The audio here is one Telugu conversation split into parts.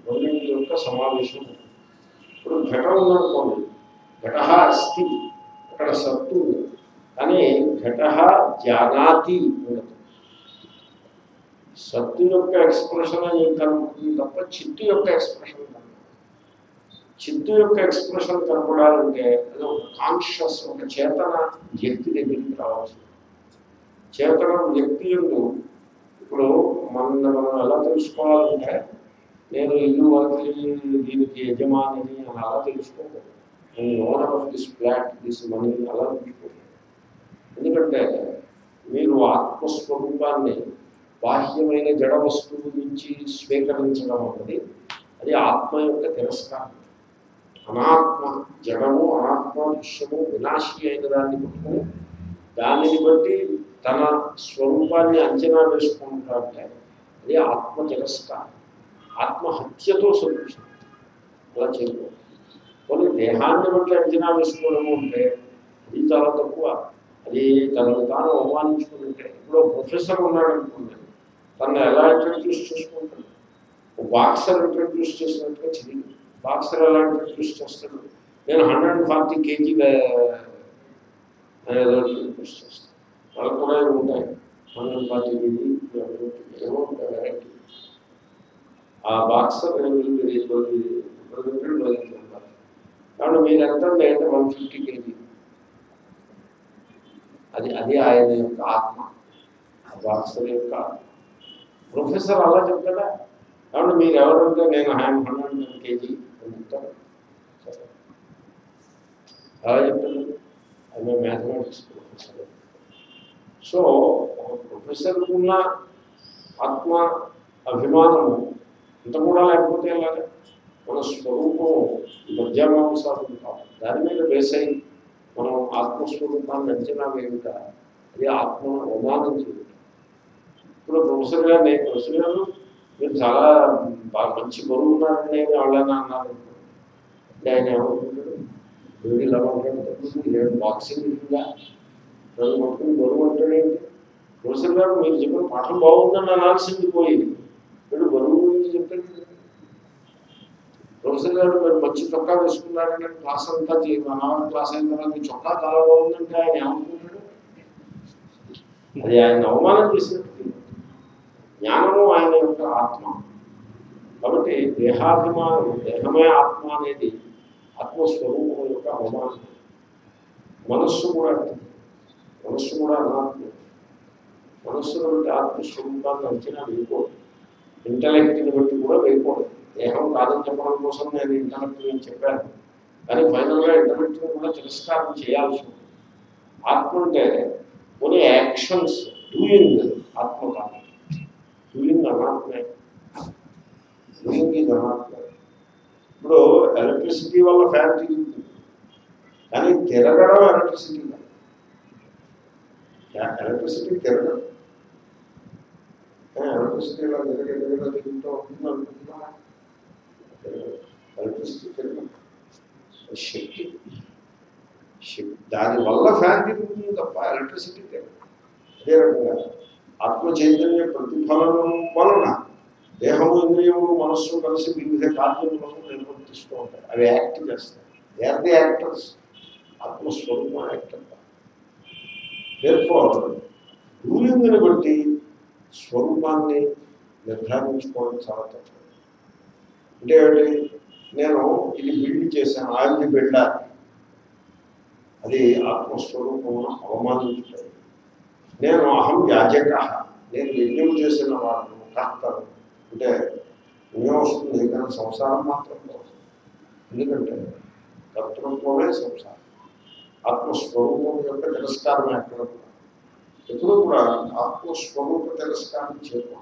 రెండింటి యొక్క సమావేశం ఇప్పుడు ఘటం ఉందనుకోండి ఘట అస్థి అక్కడ సత్తు ఉంది కానీ ఘట జానాతి ఉండదు సత్తు యొక్క ఎక్స్ప్రెషన్ అని కనపడుతుంది తప్ప చిత్తు యొక్క ఎక్స్ప్రెషన్ కనపడదు చిత్తు యొక్క ఎక్స్ప్రెషన్ కనపడాలంటే అది ఒక కాన్షియస్ ఒక చేతన వ్యక్తి దగ్గరికి రావాల్సి ఉంటుంది. చేతన వ్యక్తి ఎందు ఇప్పుడు మన మనం ఎలా తెలుసుకోవాలంటే నేను ఇల్లు వాకి దీనికి యజమానిని అని అలా తెలుసుకోకూడదు నేను owner of this flat this money అలా తెలుసుకోకూడదు ఎందుకంటే మీరు ఆత్మస్వరూపాన్ని బాహ్యమైన జడ వస్తువు నుంచి స్వీకరించడం అన్నది అది ఆత్మ యొక్క తిరస్కారం అనాత్మ జడము అనాత్మ దృశ్యము వినాశి అయిన దాన్ని పట్టుకుని దానిని బట్టి తన స్వరూపాన్ని అంచనా వేసుకుంటారంటే అది ఆత్మ తిరస్కారం ఆత్మహత్యతో సదృశం అలా చేయకూడదు కొన్ని దేహాన్ని బట్టి అంచనా వేసుకోవడము అంటే అది చాలా తక్కువ అది తనను తాను అవమానించుకుంటే ఇప్పుడు ప్రొఫెసర్ ఉన్నాడు అనుకోండి తను ఎలా ఇంట్రడ్యూస్ చేసుకుంటాడు ఒక బాక్సర్ ఇంట్రడ్యూస్ చేసినట్టుగా తెలియదు బాక్సర్ ఎలా ఇంట్రడ్యూస్ చేస్తాడు నేను హండ్రెడ్ ఫార్టీ కేజీ ఇంట్రడ్యూస్ చేస్తాను వాళ్ళకు కూడా ఇవి ఉంటాయి హండ్రెడ్ ఫార్టీ కేజీ ఏమో వెరైటీ ఆ బాక్సర్ ప్రజెంటెడ్ వదిలింటారు కాబట్టి మీరు ఎంత అంటే వన్ ఫిఫ్టీ కేజీ అది అది ఆయన యొక్క ఆత్మ ఆ బాక్సర్ యొక్క ఆత్మ ప్రొఫెసర్ అలా చెప్తాడా కాబట్టి మీరు ఎవరంటే నేను ఆయన హండ్రెడ్ కేజీ అని చెప్తాను సరే. అలా చెప్తాను ఆయన మ్యాథమెటిక్స్ ప్రొఫెసర్ సో ఒక ప్రొఫెసర్ ఉన్న ఆత్మ అభిమానము ఇంత కూడా లేకపోతే ఎలాగా మన స్వరూపం మధ్యమాంసాలు కాదు దాని మీద బేస్ అయి మనం ఆత్మస్వరూపాన్ని అంచనా వేయుట అది ఆత్మను అవమానం చేయుట ఇప్పుడు ప్రొఫెసర్ గారు నేను ప్రొఫెసర్ గారు మీరు చాలా బాగా మంచి బరువు ఉన్నారని వాళ్ళని అన్నారు అంటే ఆయన ఏమనుకుంటాడు వీడు ఇలా మాట్లాడుతుంది లేదు బాక్సింగ్ ఉందా నన్ను పట్టుకుని బరువు అంటాడేంటి ప్రొఫెసర్ గారు మీరు చెప్పిన పాఠం బాగుందని అనాల్సింది పోయింది వీడు బరువు గురించి చెప్తాడు ప్రొఫెసర్ గారు మీరు మంచి చొక్కా వేసుకున్నారంటే క్లాస్ అంతా చే- వన్ అవర్ క్లాస్ అయిన తర్వాత మీ చొక్కా చాలా బాగుందంటే ఆయన ఏమనుకుంటాడు అది ఆయన అవమానం చేసినట్టు ఫీల్ అవుతుంది. జ్ఞానము ఆయన యొక్క ఆత్మ కాబట్టి దేహాభిమానం దేహమే ఆత్మ అనేది ఆత్మస్వరూపం యొక్క అవమానం మనస్సు కూడా అంతే. మనస్సు కూడా అనాత్మ మనస్సును బట్టి ఆత్మస్వరూపాన్ని అంచనా వేయకూడదు ఇంటలెక్ట్ని బట్టి కూడా వేయకూడదు దేహం కాదని చెప్పడం కోసం నేను ఇంటలెక్ట్ అని చెప్పాను కానీ ఫైనల్గా ఇంటలెక్ట్ని కూడా తిరస్కారం చేయాల్సి ఉంటుంది ఆత్మ అంటే కొన్ని యాక్షన్స్ డూయింగ్ ఆత్మ కాదు డూయింగ్ అనాత్మే డూయింగ్ ఇది అనాత్మే ఇప్పుడు ఎలక్ట్రిసిటీ వల్ల ఫ్యాన్ తిరుగుతుంది కానీ తిరగడం ఎలక్ట్రిసిటీ కాదు ఎలక్ట్రిసిటీ తిరగదు ఎలక్ట్రిసిటీ ఇలా తిరగ తిరగ తిరుగుతూ ఉంటుంది అనుకుంటున్నా ఎలక్ట్రిసిటీ తిరగదు అది శక్తి శక్తి దానివల్ల ఫ్యాన్ తిరుగుతుంది తప్ప ఎలక్ట్రిసిటీ తిరగదు అదే రకంగా ఆత్మ చైతన్య ప్రతిఫలనం వలన దేహము ఇంద్రియము మనస్సు కలిసి వివిధ కార్యములను నిర్వర్తిస్తూ ఉంటాయి అవి యాక్ట్ చేస్తాయి దే ఆర్ ది యాక్టర్స్ ఆత్మస్వరూపం యాక్టర్ దేర్ఫోర్ డూయింగ్ని బట్టి స్వరూపాన్ని నిర్ధారించుకోవడం చాలా తప్ప అంటే ఏమిటి నేను ఇది బిల్డ్ చేశాను ఆవిది బిల్డర్ అది ఆత్మస్వరూపమును అవమానించుతాయి నేను అహం యాజక నేను యజ్ఞం చేసిన వాడు కర్తను అంటే పుణ్యం వస్తుంది కానీ సంసారం మాత్రం పోదు. ఎందుకంటే కర్తృత్వమే సంసారం ఆత్మస్వరూపం యొక్క తిరస్కారం ఎక్కడ కూడా ఎప్పుడూ కూడా ఆత్మస్వరూప తిరస్కారం చేయకూడదు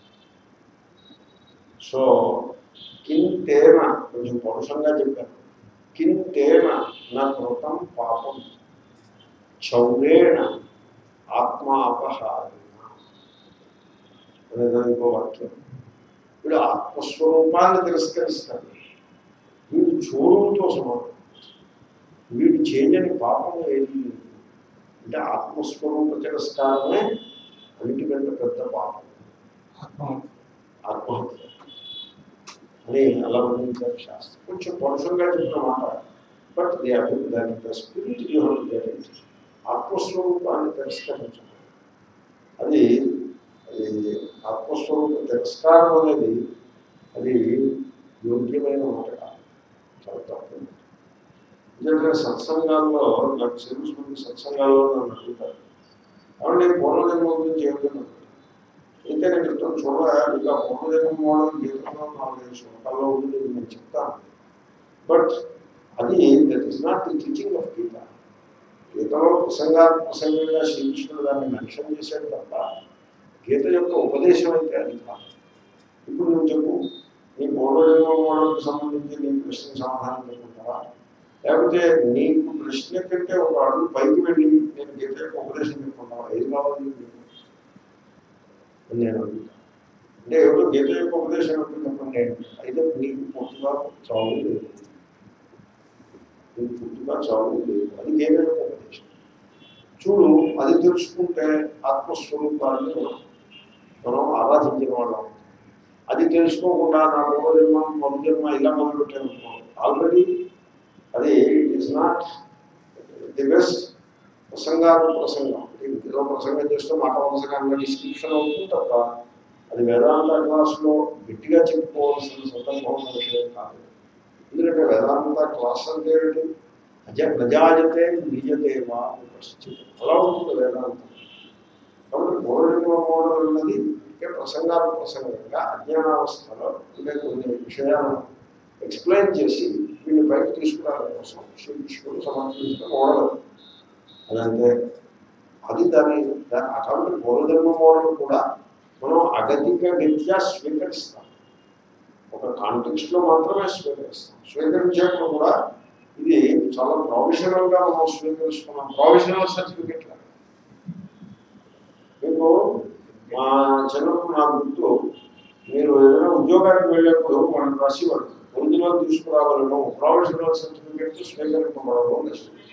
సో కింతేన కొంచెం పరుషంగా చెప్పాను కింతేన నా కృతం పాపం చౌరేణ ఆత్మాపహారేణ అనేది ఇంకో వాక్యం వీడు ఆత్మస్వరూపాన్ని తిరస్కరిస్తాడు వీడు చోరుతో సమానం వీడు చేయని పాపం ఏది లేదు అంటే ఆత్మస్వరూప తిరస్కారమే అన్నిటికంటే పెద్ద పాపం ఆత్మహత్య అని అలా వర్ణించారు శాస్త్రం కొంచెం పరుషంగా చెప్పిన మాట బట్ దే దాని స్పిరిట్ యూ హెవ్ ఆత్మస్వరూపాన్ని తిరస్కరించడం అది అది ఆత్మస్వరూప తిరస్కారం అనేది అది యోగ్యమైన మాట కాదు చాలా తప్పు ఎందుకంటే సత్సంగాల్లో నాకు తెలుసుకుంది సత్సంగాల్లో నన్ను అడుగుతారు కాబట్టి నేను పూర్వజన్మ గురించి ఏమిటన్నా అయితే నేను చెప్తాను చూడ ఇక పూర్వజన్మ మోడల్ జీవితంలో నాలుగైదు శ్లోకాల్లో ఉంది ఇది నేను చెప్తాను బట్ అది that is not the teaching of Gita గీతలో ప్రసంగా ప్రసంగంగా శ్రీకృష్ణుడు దాన్ని మెన్షన్ చేశాడు తప్ప గీత యొక్క ఉపదేశం అయితే అది కాదు ఇప్పుడు నువ్వు చెప్పు నీ పూర్వజన్మ మోడల్కి సంబంధించి నీ ప్రశ్న సమాధానం చెప్పుకుంటావా లేకపోతే నీకు ప్రశ్న కంటే ఒక అడుగు పైకి వెళ్ళి నేను గీత యొక్క ఉపదేశం చెప్పుకుంటావా ఏది కావాలి నీకు? అని నేను అడుగుతాను అంటే ఎవరో గీత యొక్క ఉపదేశం ఎప్పుడు చెప్పండి అయితే నీకు పుట్టుగా చావు లేదు నీకు పుట్టుగా చావు లేదు అది గీత యొక్క ఉపదేశం చూడు అది తెలుసుకుంటే ఆత్మస్వరూపాన్ని మనం- మనం ఆరాధించిన వాళ్ళం అవుతాం. అది తెలుసుకోకుండా నా పూర్వజన్మ మరుజన్మ ఇలా మొదలుపెట్టాను ఆల్రెడీ అది ఇట్ నాట్ ది బెస్ట్ ప్రసంగాలు ప్రసంగం ఏదో ప్రసంగం చేస్తూ మాట ప్రసంగంగా డిస్క్రిప్షన్ అవుతుంది తప్ప అది వేదాంత క్లాస్లో గట్టిగా చెప్పుకోవాల్సిన సందర్భం ఉన్న విషయం కాదు ఎందుకంటే వేదాంత క్లాస్ అంటే ఏంటి అజ ప్రజాజతే నిజదేవా అని పరిస్థితి అలా ఉంటుంది వేదాంతం కాబట్టి పూర్వజన్మ మోడల్ ఉన్నది ఇక ప్రసంగాలు ప్రసంగంగా అజ్ఞానావస్థలో ఉండే కొన్ని విషయాలను ఎక్స్ప్లెయిన్ చేసి వీళ్ళు బయట తీసుకురావడం కోసం శ్రీకృష్ణుడు సమర్పించిన మోడల్ అదంటే అది దాని దాని అటువంటి పూర్వజన్మ మోడల్ కూడా మనం అగతిక రీత్యా స్వీకరిస్తాం ఒక కాంటెక్స్ట్ లో మాత్రమే స్వీకరిస్తాం స్వీకరించేప్పుడు కూడా ఇది చాలా ప్రొఫెషనల్ గా మనం స్వీకరిస్తున్నాం ప్రొఫెషనల్ సర్టిఫికెట్ లాగా మీకు మా చిన్నప్పుడు నా గుర్తు మీరు ఏదైనా ఉద్యోగానికి వెళ్ళేప్పుడు మనం రాసేవాడు ఒరిజినల్ తీసుకురావాలను ప్రొఫెషనల్ సర్టిఫికెట్ స్వీకరింపబడడం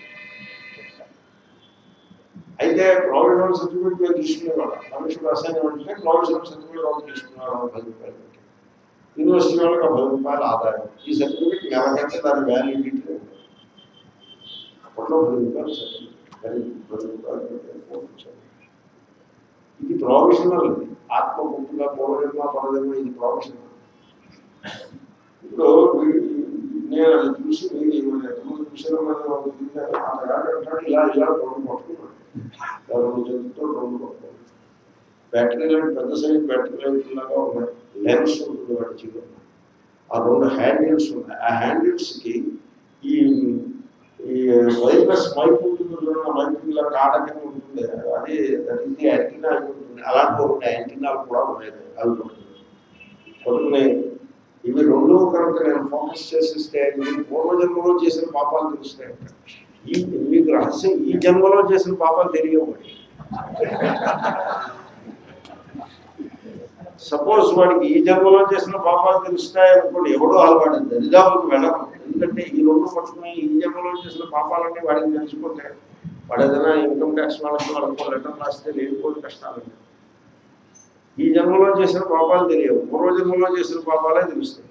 అయితే ప్రొఫెషనల్ సర్టిఫికెట్ మీరు తీసుకునేవాడు కమిషన్ అసైన్ అంటే ప్రొఫెషనల్ సర్టిఫికెట్ వాళ్ళు తీసుకున్నారు పది రూపాయలు పెట్టి. యూనివర్సిటీ వాళ్ళకి పది రూపాయల ఆదాయం ఈ సర్టిఫికెట్ ఎవరికంటే దాని వ్యాలిడిటీ లేదు అప్పట్లో పది రూపాయలు సర్టిఫికెట్ కానీ పది రూపాయలు పెట్టి పోయించారు. ఇది ప్రొఫెషనల్ ఇది ఆత్మ గుర్తుగా పూర్వజన్మ పరజన్మ ఇది ప్రొఫెషనల్ ఇప్పుడు వీ- నేను అది చూసి మీరు ఎంతమంది చూసారో అంటాడు ఇలా ఇలా రెండు పట్టుకున్నాడు రెండు చేతులతో రెండు పట్టుకున్నాడు బ్యాటరీ లైట్ పెద్ద సైజ్ బ్యాటరీ లైట్ లాగా ఉన్నాయి లెన్స్ ఉంటుంది వాటి జీవితం ఆ రెండు హ్యాండిల్స్ ఉన్నాయి ఆ హ్యాండిల్స్కి ఈ ఈ వైర్లెస్ మైక్ ఉంటుంది చూడండి, ఆ మైక్ ఇలా కాడ కింద ఉంటుంది అది దట్ ఇది యాంటీనా అయి ఉంటుంది అలాంటి రెండు యాంటీనాలు కూడా ఉన్నాయి అవి పట్టుకున్నాయి పట్టుకుని ఇవి రెండు కనుక నేను ఫోకస్ చేసిస్తే మీకు పూర్వజన్మలో చేసిన పాపాలు తెలుస్తాయి ఈ మీకు రహస్యం ఈ జన్మలో చేసిన పాపాలు తెలియవు మరి. సపోజ్ వాడికి ఈ జన్మలో చేసిన పాపాలు తెలుస్తాయి అనుకోండి ఎవడో అలవాటు దరిదాపులకు వెళ్ళడం ఎందుకంటే ఈ రెండు పట్టుకుని ఈ జన్మలో చేసిన పాపాలన్నీ వాడికి తెలుసుకుంటే వాడు ఏదైనా ఇన్కమ్ ట్యాక్స్ వాళ్ళకి వాళ్ళకి లెటర్ రాస్తే లేనిపోయిన కష్టాలు ఈ జన్మలో చేసిన పాపాలు తెలియవు పూర్వజన్మలో చేసిన పాపాలే తెలుస్తాయి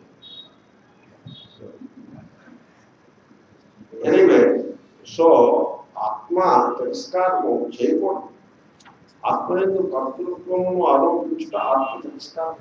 ఎనీవే సో ఆత్మ తిరస్కారము చేయకూడదు ఆత్మ ఎందుకు కర్తృత్వము ఆరోపించుట ఆత్మ తిరస్కారం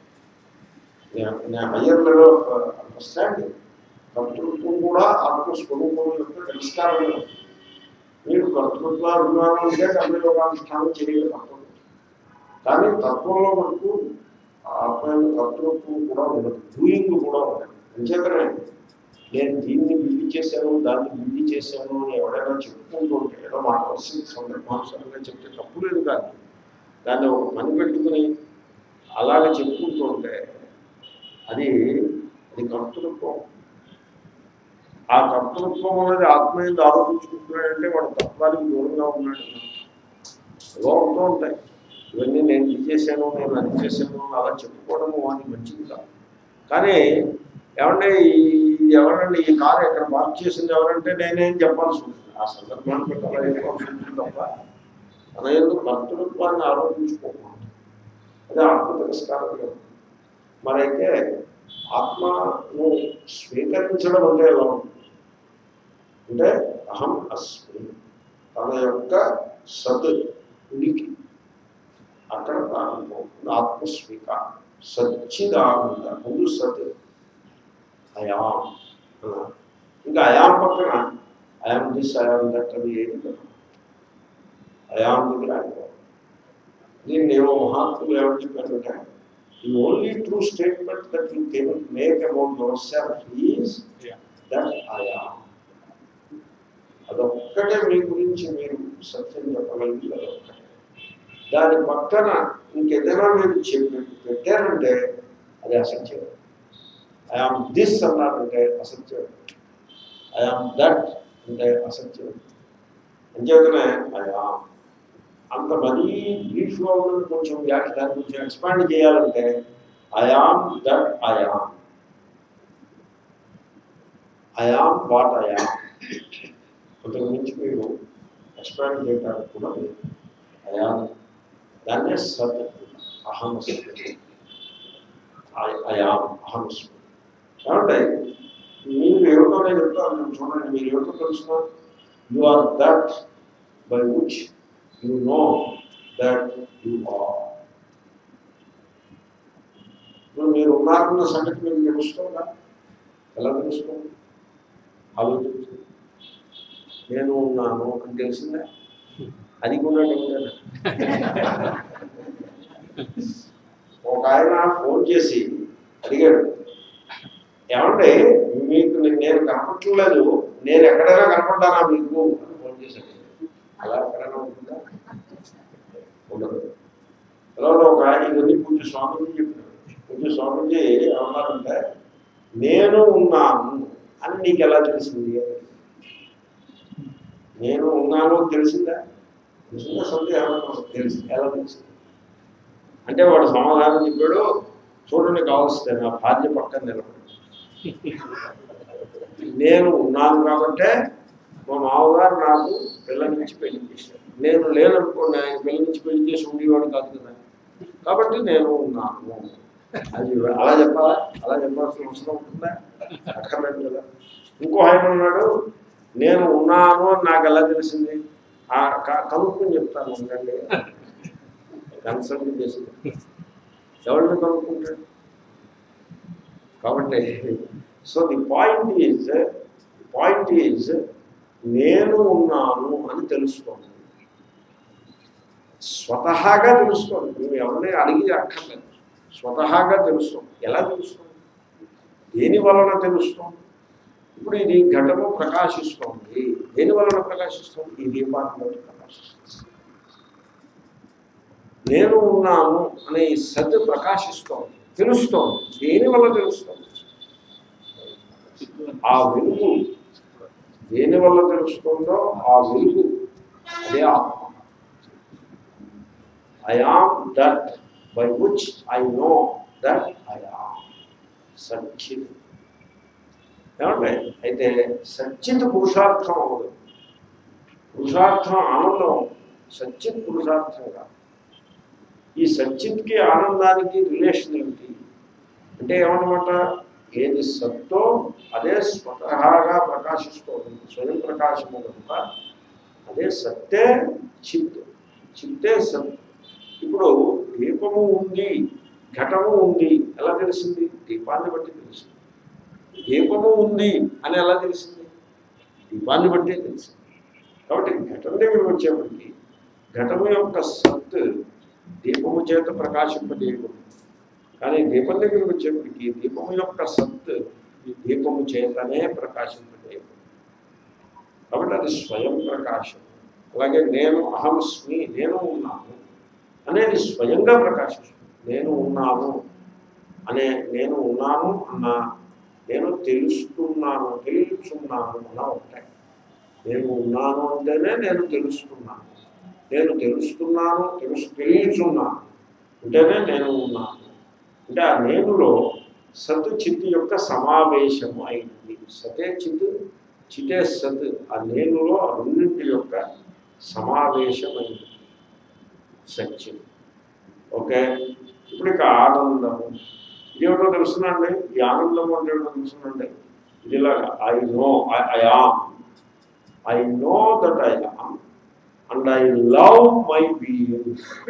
హయ్యర్ లెవెల్ ఆఫ్ అండర్స్టాండింగ్ కర్తృత్వం కూడా ఆత్మస్వరూపం యొక్క తిరస్కారమే మీరు కర్తృత్వ అభిమానం ఉంటే కర్మయోగానుష్ఠానం చేయలేదు తప్పదు కానీ తత్వంలో మనకు ఆత్మ యొక్క కర్తృత్వం కూడా ఉండదు డూయింగ్ కూడా ఉండదు అంచేతనే నేను దీన్ని బిల్డ్ చేశాను దాన్ని బిల్డ్ చేశాను అని ఎవరైనా చెప్పుకుంటూ ఉంటే ఏదో మాట వస్తుంది సందర్భానుసారంగా చెప్తే తప్పు లేదు కానీ దాన్ని ఒక పని పెట్టుకుని అలాగే చెప్పుకుంటూ ఉంటే అది అది కర్తృత్వం ఆ కర్తృత్వం అనేది ఆత్మ మీద ఆరోపించుకుంటున్నాడంటే వాడు తత్వానికి దూరంగా ఉన్నాడు ఏవో ఉంటూ ఉంటాయి ఇవన్నీ నేను ఇది చేశాను నేను అది చేశాను అని అలా చెప్పుకోవడము అది మంచిది కాదు కానీ ఏమంటే ఇది ఎవరండి ఈ కారు ఎక్కడ పార్క్ చేసింది ఎవరంటే నేనేం చెప్పాల్సి ఉంటుంది ఆ సందర్భాన్ని బట్టి అలా చెప్పాల్సి ఉంటుంది తప్ప మన ఎందుకు కర్తృత్వాన్ని ఆరోపించుకోకూడదు అదే ఆత్మ తిరస్కారం లేదు మరైతే ఆత్మను స్వీకరించడం అంటే ఎలా ఉంటుంది అంటే అహం అస్మి తన యొక్క సత్ ఉనికి అక్కడ ప్రారంభమవుతుంది ఆత్మస్వీకారం సచ్చిదానంద ముందు సత్ అయాం అన్నారు. ఇంకా అయాం పక్కన అయాం దిస్ అయాం దట్ అని ఏది లేదు. అయాం దగ్గర ఆగిపోవాలి దీన్ని ఏమో మహాత్ములు ఏమని చెప్పారంటే the only true statement that you can make about yourself is that I'm అదొక్కటే మీ గురించి మీరు సత్యం చెప్పగలిగింది అదొక్కటే దాని పక్కన ఇంకేదైనా మీరు చెప్పి పెట్టారంటే అది అసత్యం ఐఆమ్ దిస్ అన్నారంటే అసత్యం ఐఆమ్ దట్ అంటే అసత్యం అంచేతనే ఐఆమ్ అంత మరీ బ్రీఫ్గా ఉన్నది కొంచెం వ్యాఖ్య దాన్ని కొంచెం ఎక్స్పాండ్ చేయాలంటే I am that I am I am what I am అంతకు మించి మీరు ఎక్స్పాండ్ చేయడానికి కూడా లేదు ఐఆమ్ దాన్నే సత్ అహంస్మృతి అయాం అహంస్మృతి కాబట్టి మీరు ఏమిటో నేను చెప్తాను నేను చూడండి మీరు ఏమిటో తెలుసిన you are that by which you know that you are ఇప్పుడు మీరు ఉన్నారన్న సంగతి మీకు తెలుస్తుందా ఎలా తెలుస్తుంది ఆలోచించు నేను ఉన్నాను అని తెలిసిందా అది కూడా డౌటేనా ఒక ఆయన ఫోన్ చేసి అడిగాడు ఏమంటే మీకు నే- నేను కనపట్లేదు నేను ఎక్కడైనా కనపడ్డానా మీకు అని ఫోన్ చేశాడు అలా ఎక్కడైనా ఉంటుందా ఉండదు తర్వాత ఒక ఆయన ఇవన్నీ పూజ స్వామీజీ చెప్పినాడు పూజ స్వామీజీ ఏమన్నారంటే నేను ఉన్నాను అని నీకు ఎలా తెలిసింది అని నేను ఉన్నాను అని తెలిసిందా తెలిసిందా సందేహం తెలిసింది ఎలా తెలిసింది అంటే వాడు సమాధానం చెప్పాడు చూడండి కావస్తే నా భార్య పక్కన నిలబడి నేను ఉన్నాను కాబట్టే మా మామగారు నాకు పిల్లల నుంచి పెళ్లి చేశారు నేను లేననుకోండి ఆయన పిల్లల నుంచి పెళ్లి చేసి ఉండేవాడు కాదు కదా కాబట్టి నేను ఉన్నాను అది అలా చెప్పాలా అలా చెప్పాల్సిన అవసరం ఉంటుందా అక్కర్లేదు కదా ఇంకో ఆయన ఉన్నాడు నేను ఉన్నాను అని నాకు ఎలా తెలిసింది ఆ క- కనుక్కొని చెప్తాను ఉండండి కన్సల్ట్ చేసి ఎవరిని కనుక్కుంటాడు కాబట్టి so the point is point is నేను ఉన్నాను అని తెలుస్తోంది స్వతహాగా తెలుస్తోంది మేము ఎవరిని అడిగి అక్కర్లేదు స్వతహాగా తెలుస్తుంది ఎలా తెలుస్తుంది దేని వలన తెలుస్తుంది ఇప్పుడు ఇది ఘటము ప్రకాశిస్తోంది దేని వలన ప్రకాశిస్తుంది ఈ దీపాన్ని బట్టి ప్రకాశిస్తుంది నేను ఉన్నాను అనే ఈ సత్ ప్రకాశిస్తోంది తెలుస్తోంది దేని వల్ల తెలుస్తోంది ఆ వెలుగు దేని వల్ల తెలుస్తుందో ఆ వెలుగు అదే ఆత్మ I am that by which I know that I am సచ్చిత్ ఏమండి అయితే సచ్చిత్ పురుషార్థం అవ్వదు పురుషార్థం ఆనందం సచ్చిత్ పురుషార్థం కాదు ఈ సచ్చిత్కి ఆనందానికి రిలేషన్ ఏమిటి అంటే ఏమన్నమాట ఏది సత్తో అదే స్వతహాగా ప్రకాశిస్తుంది స్వయం ప్రకాశము కనుక అదే సత్తే చిత్ చిత్తే సత్ ఇప్పుడు దీపము ఉంది ఘటము ఉంది ఎలా తెలిసింది దీపాన్ని బట్టి తెలిసింది దీపము ఉంది అని ఎలా తెలిసింది దీపాన్ని బట్టే తెలిసింది కాబట్టి ఘటన దగ్గర వచ్చేప్పటికి ఘటము యొక్క సత్ దీపము చేత ప్రకాశింపజేయబడింది కానీ దీపం దగ్గరికి వచ్చేప్పటికి దీపము యొక్క సత్ దీపము చేతనే ప్రకాశింపజేయబడింది కాబట్టి అది స్వయం ప్రకాశం అలాగే నేను అహంస్మి నేను ఉన్నాను అనేది స్వయంగా ప్రకాశిస్తుంది నేను ఉన్నాను అనే నేను ఉన్నాను అన్న నేను తెలుస్తున్నాను తెలుస్తున్నాను అన్న ఉంటాయి నేను ఉన్నాను అంటేనే నేను తెలుస్తున్నాను నేను తెలుస్తున్నాను తెలుసు తెలియచున్నాను అంటేనే నేను ఉన్నాను అంటే ఆ నేనులో సత్ చిత్ యొక్క సమావేశము అయింది సతే చిత్ చితే సత్ ఆ నేనులో ఆ రెండింటి యొక్క సమావేశమైంది సత్యం ఓకే ఇప్పుడు ఇక ఆనందము ఇదేమిటో తెలుసునండి ఈ ఆనందం అంటే ఏమిటో తెలుసునండి ఇది ఇలాగా I know I am I know that I am and I love my being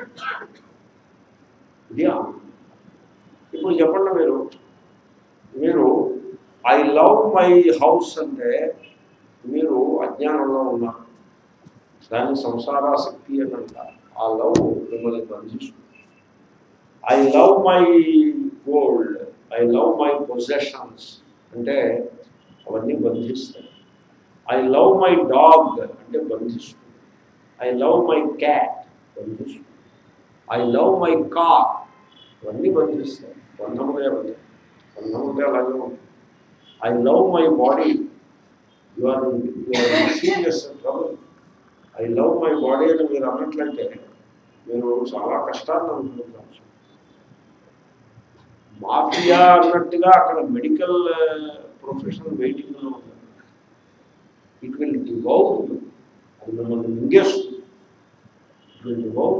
ఇది ఆనందం ఇప్పుడు చెప్పండి మీరు మీరు ఐ లవ్ మై హౌస్ అంటే మీరు అజ్ఞానంలో ఉన్నారు దాన్ని సంసారాసక్తి అని అంటారు ఆ లవ్ మిమ్మల్ని బంధిస్తుంది I love my gold I love my possessions అంటే అవన్నీ బంధిస్తాయి ఐ లవ్ మై డాగ్ అంటే బంధిస్తుంది ఐ లవ్ మై క్యాట్ బంధిస్తుంది ఐ లవ్ మై కార్ ఇవన్నీ బంధిస్తాయి బంధములే ఉంటాయి బంధములే అలాగే ఉంటాయి I love my body you are you are serious trouble I love my body అని మీరు అన్నట్లయితే మీరు చాలా కష్టాన్ని అనుకుంటున్నారు మాఫియా అన్నట్టుగా అక్కడ మెడికల్ ప్రొఫెషనల్ వెయిటింగ్లో ఉంది ఇట్ విల్ డివౌర్ అది మిమ్మల్ని మింగేస్తుంది ఇట్ విల్ డివౌర్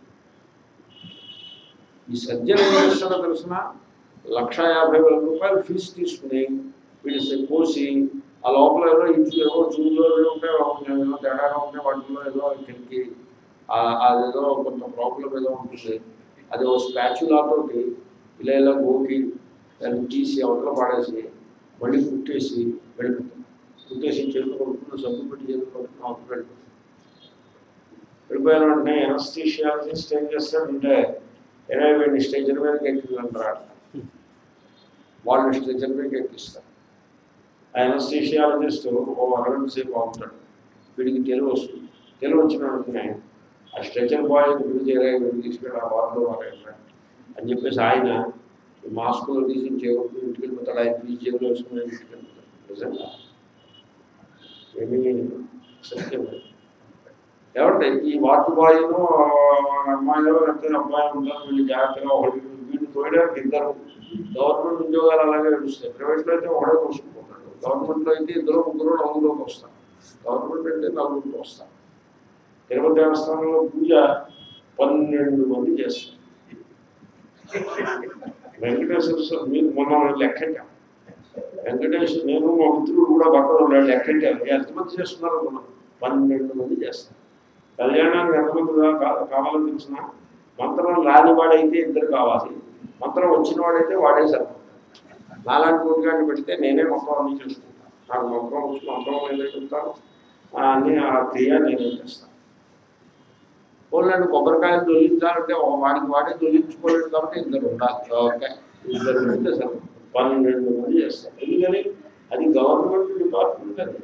ఈ సర్జరీ చేస్తున్న తెలిసిన లక్ష యాభై వేల రూపాయలు ఫీజు తీసుకుని వీడి కోసి ఆ లోపల ఏదో ఇంట్లో ఏవో చూలో ఏవో ఉంటాయి ఏదో తేడాగా ఉంటాయి వాటిలో ఏదో కిందకి అదేదో కొంత ప్రాబ్లం ఏదో ఉంటుంది అది ఓ స్పాచులాతోటి ఇలా ఇలా గోకి దాన్ని తీసి అవతల పాడేసి మళ్ళీ కుట్టేసి వెళ్ళిపోతాం కుట్టేసి చేతులు కొడుకున్న సబ్బు పెట్టి చేతులు కొడుకున్న అవతల వెళ్ళిపోతాం వెళ్ళిపోయిన వెంటనే ఎనస్థీషియాలజిస్ట్ ఏం చేస్తాడంటే ఇరవై వీడిని స్టేషన్ మీదకి ఎక్కిందంటారు వాళ్ళు స్టేషన్ మీదకి ఎక్కిస్తారు ఆ ఎనస్థీషియాలజిస్ట్ ఓ అరగంట సేపు అవుతాడు వీడికి తెలుగు వస్తుంది తెలుగు వచ్చిన వెంటనే ఆ స్ట్రెచర్ బాయ్ వీడు చేరే వీడు తీసుకెళ్ళి ఆ వార్డులో వారు అని చెప్పేసి ఆయన ఈ మాస్కులు తీసి చేరుకు ఇంటికి వెళ్ళిపోతాడు ఆయన తీసి చేతులు వేసుకుని ఇంటికి వెళ్ళిపోతాడు నిజంగా ఏమీ సత్యం లేదు. ఏమంటే ఈ వార్డు బాయ్ను అమ్మాయిలో ఎంత అమ్మాయి ఉంటారు వీళ్ళు జాగ్రత్తగా ఒకటి వీళ్ళు తోయడానికి ఇద్దరు గవర్నమెంట్ ఉద్యోగాలు అలాగే నడుస్తాయి ప్రైవేట్లో అయితే ఒకడే చూసుకుంటాడు గవర్నమెంట్లో అయితే ఇద్దరు ముగ్గురు నలుగురులోకి వస్తారు గవర్నమెంట్ అంటే నలుగురికి వస్తారు తిరుపతి దేవస్థానంలో పూజ పన్నెండు మంది చేస్తారు వెంకటేశ్వర స్వామి మీరు మొన్న లెక్కెట్టాం వెంకటేశ్వర నేను మా మిత్రుడు కూడా పక్కన ఉన్నాడు లెక్కెట్టాను ఎంతమంది చేస్తున్నారు మనం పన్నెండు మంది చేస్తారు కళ్యాణానికి ఎంతమంది కా- కావాలని తెలిసిన మంత్రం రానివాడైతే ఇద్దరు కావాలి మంత్రం వచ్చిన వాడైతే వాడే సరిపోతాడు నాలాంటి గుడిగాన్ని పెడితే నేనే మొత్తం అన్ని చేసుకుంటాను నాకు మంత్రం వచ్చి మంత్రం నేనే చెప్తాను ఆ అన్ని ఆ క్రియ నేనే చేస్తాను పోలండి కొబ్బరికాయలు దొల్లించాలంటే ఒక వాడికి వాడే దొల్లించుకోలేడు కాబట్టి ఇద్దరు ఉండాలి ఓకే ఇద్దరు ఉంటే సరే పన్నెండు మంది చేస్తారు ఎందుకని అది గవర్నమెంట్ డిపార్ట్మెంట్ అది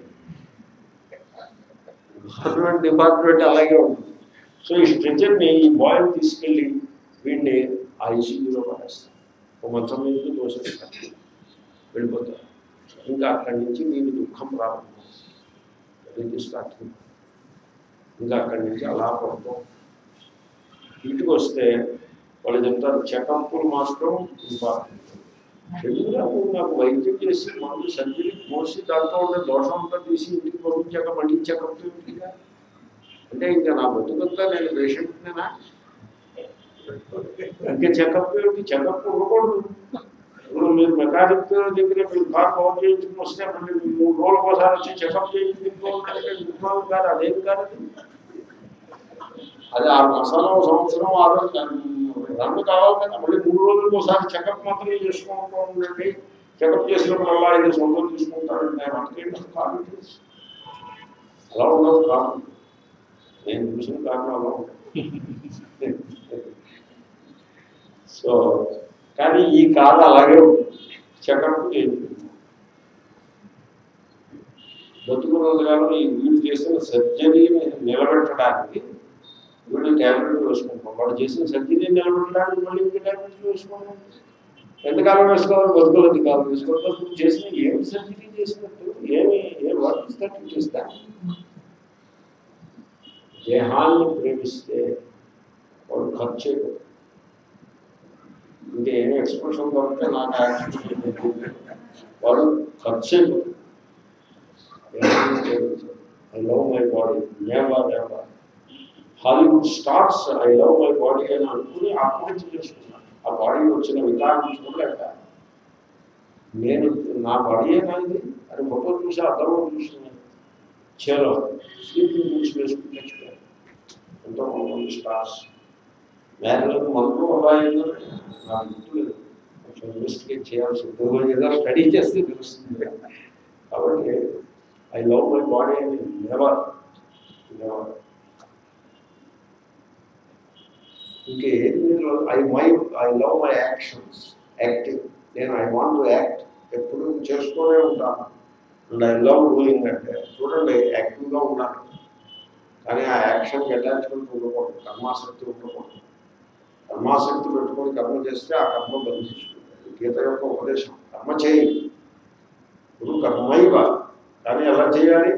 గవర్నమెంట్ డిపార్ట్మెంట్ అలాగే ఉంటుంది సో ఈ స్ట్రెచర్ని ఈ బాయ్ తీసుకెళ్ళి వీడిని ఆ ఐసీయూలో పడేస్తారు ఒక మంచం మీద తోసేస్తారు వెళ్ళిపోతారు ఇంకా అక్కడి నుంచి మీకు దుఃఖం ప్రారంభం ఇది స్టార్టింగ్ ఇంకా అక్కడి నుంచి అలా పడతాం ఇంటికి వస్తే వాళ్ళు చెప్తారు చెకప్లు మాత్రం ఇంపార్టెంట్ ఎందుకురా నువ్వు నాకు వైద్యం చేసి మందు సర్జరీ మోసి దాంట్లో ఉండే దోషం అంతా తీసి ఇంటికి పంపించాక మళ్ళీ చెకప్ ఇంటిగా అంటే ఇంకా నా బతుకంతా నేను పేషెంట్నేనా ఇంకా చెకప్ ఏంటి చెకప్ ఉండకూడదు ఇప్పుడు మీరు మెకానిక్ దగ్గర మీరు కార్ బాగు చేయించుకుని వస్తే మళ్ళీ మీరు మూడు రోజుల ఒకసారి వచ్చి చెకప్ చేయించుకుంటున్నాను కాదు అదేం కాదు అది. అది ఆరు మాసాలు ఒక సంవత్సరం ఆరు రెండు కావాలి కదా మళ్ళీ మూడు రోజులకు ఒకసారి చెకప్ మాత్రమే చేసుకుంటూ ఉండండి చెకప్ చేసినప్పుడు అలా ఐదు సంవత్సరాలు తీసుకుంటారంటే మనకేంటి కాదు అలా ఉండదు కాదు నేను చూసిన కారణం అలా ఉంటుంది సో కానీ ఈ కాదు అలాగే ఉంటుంది చెకప్ చేయించుకుంటాం బతుకున్నది కానీ వీళ్ళు చేసిన సర్జరీని నిలబెట్టడానికి వీళ్ళు ట్యాబ్లెట్లు వేసుకుంటాం వాడు చేసిన సర్జరీ నిలబెట్టడానికి మళ్ళీ ఇంక ట్యాబ్లెట్లు వేసుకుంటాం ఎంతకాలం వేసుకోవాలి బతుకులది కాలం వేసుకోవాలి నువ్వు చేసిన ఏమి సర్జరీ చేసినట్టు ఏమి ఏం వర్క్ ఇస్తాడు చేస్తా దేహాన్ని ప్రేమిస్తే వాడు ఖర్చు చేయకూడదు ఇంకా ఏమి ఎక్స్ప్రెషన్ దొరికితే నాకు యాక్షన్ వాడు ఖర్చు చేయకూడదు I love my body never never Hollywood stars I love my body అని అనుకుని ఆత్మహత్య చేసుకున్నాను ఆ బాడీ వచ్చిన వికారం చూడలేక నేను నా బాడీ ఏనా ఇది అని ఫోటో చూసి అర్థంలో చూస్తున్నాను చేలో స్లీపింగ్ చూసి వేసుకుని తెచ్చిపోయాను ఎంతో కొంతమంది స్టార్స్ మ్యారేజ్ మనకు అలా అయిందని నాకు గుర్తులేదు కొంచెం ఇన్వెస్టిగేట్ చేయాల్సి ఉంటుంది ఏదో స్టడీ చేస్తే తెలుస్తుంది కాబట్టి ఐ లవ్ మై బాడీ అని నెవర్ నెవర్ ఇంకే I my I love my actions acting నేను ఐ వాంట్ టు యాక్ట్ ఎప్పుడు చేస్తూనే ఉంటాను అండ్ ఐ లవ్ డూయింగ్ అంటే చూడండి యాక్టివ్గా ఉన్నాను కానీ ఆ యాక్షన్కి అటాచ్మెంట్ ఉండకూడదు కర్మాసక్తి ఉండకూడదు కర్మాసక్తి పెట్టుకొని కర్మ చేస్తే ఆ కర్మ బంధిస్తుంది గీత యొక్క ఉపదేశం కర్మ చేయి ఇప్పుడు కర్మైవ కానీ ఎలా చేయాలి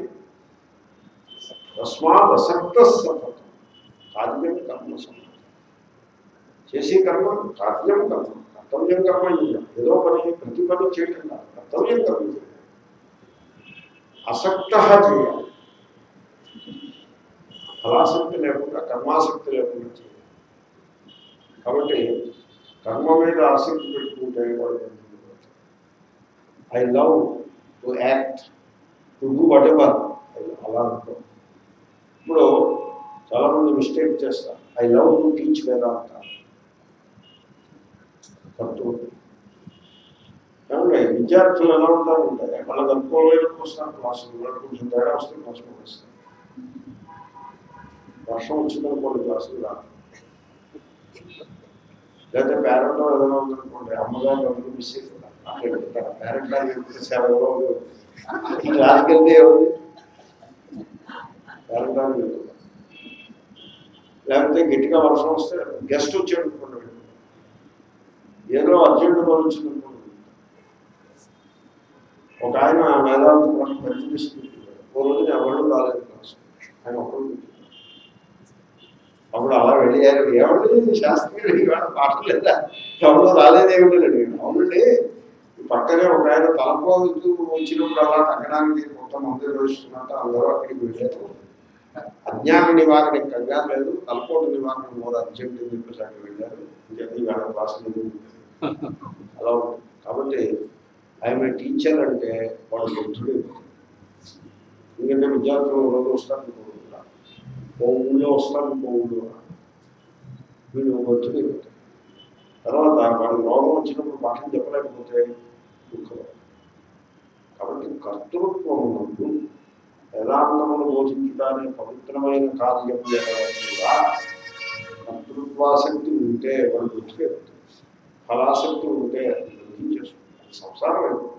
తస్మాత్ అసక్త సతతం కార్యం కర్మ సమ్మతం చేసే కర్మ కార్యం కర్మ కర్తవ్యం కర్మ ఇవ్వం ఏదో పని ప్రతి పని చేయటం కాదు కర్తవ్యం కర్మ చేయాలి అసక్త చేయాలి ఫలాసక్తి లేకుండా కర్మాసక్తి లేకుండా చేయాలి కాబట్టి కర్మ మీద ఆసక్తి పెట్టుకుంటే వాడు I love to act to do whatever అలా అనుకో ఇప్పుడు చాలామంది మిస్టేక్ చేస్తారు I love to teach Vedanta correct కాబట్టి విద్యార్థులు ఎలా ఉంటారు ఉంటాయి వాళ్ళకి అనుకోలేనికి వస్తారు క్లాసులు వాళ్ళకి కొంచెం తేడా వస్తే క్లాసులు వస్తారు వర్షం వచ్చిందనుకోండి క్లాసులు రాదు లేకపోతే పేరెంట్ ఏదైనా ఉందనుకోండి అమ్మగారు ఎవరు మిస్ అయిపోతారు అక్కడ పెడతారు పేరెంట్ గారు సేవలో రాజకెళ్తే ఏముంది పేరెంట్ గారు వెళ్తారు లేకపోతే గట్టిగా వర్షం వస్తే గెస్ట్ వచ్చాడు అనుకోండి ఏదో అర్జెంట్ పని వచ్చింది అనుకోండి ఒక ఆయన వేదాంత మనం పరిచయం ఓ రోజు నేను ఎవరు రాలేదు క్లాస్ ఆయన ఒక్కరు అప్పుడు అలా వెళ్ళారు ఏమండి శాస్త్రి ఇవాళ పాట లేదా ఎవరో రాలేదేమిటి అడిగాను అవునండి ఈ పక్కనే ఒక ఆయన తలపోతూ వచ్చినప్పుడు అలా తగ్గడానికి మొత్తం మంది రోజుస్తున్నట్టు అందరూ అక్కడికి వెళ్ళారు అజ్ఞాన నివారణ కంగారు లేదు తలపోటు నివారణ మోర్ అర్జెంట్ అని చెప్పేసి అక్కడ వెళ్ళారు ఇంకేది ఇవాళ క్లాస్ లేదు అలా ఉంటుంది కాబట్టి ఆయన టీచర్ అంటే వాడు బుద్ధుడు ఎందుకంటే విద్యార్థులు రోజు వస్తారు ఇంకో రోజు రారు. ఓ ఊళ్ళో వస్తారు ఇంకో ఊళ్ళో రారు. వీడు బుద్ధుడు తర్వాత వాడికి రోగం వచ్చినప్పుడు పాఠం చెప్పలేకపోతే దుఃఖం కాబట్టి కర్తృత్వం ఉన్నప్పుడు వేదాంతమును బోధించడాన్ని పవిత్రమైన కార్యం కూడా కర్తృత్వాసక్తి ఉంటే వాడు బుద్ధికెళ్తాడు ఫలాసక్తి ఉంటే అది బోధించేస్తుంది సంసారం అయిపోతుంది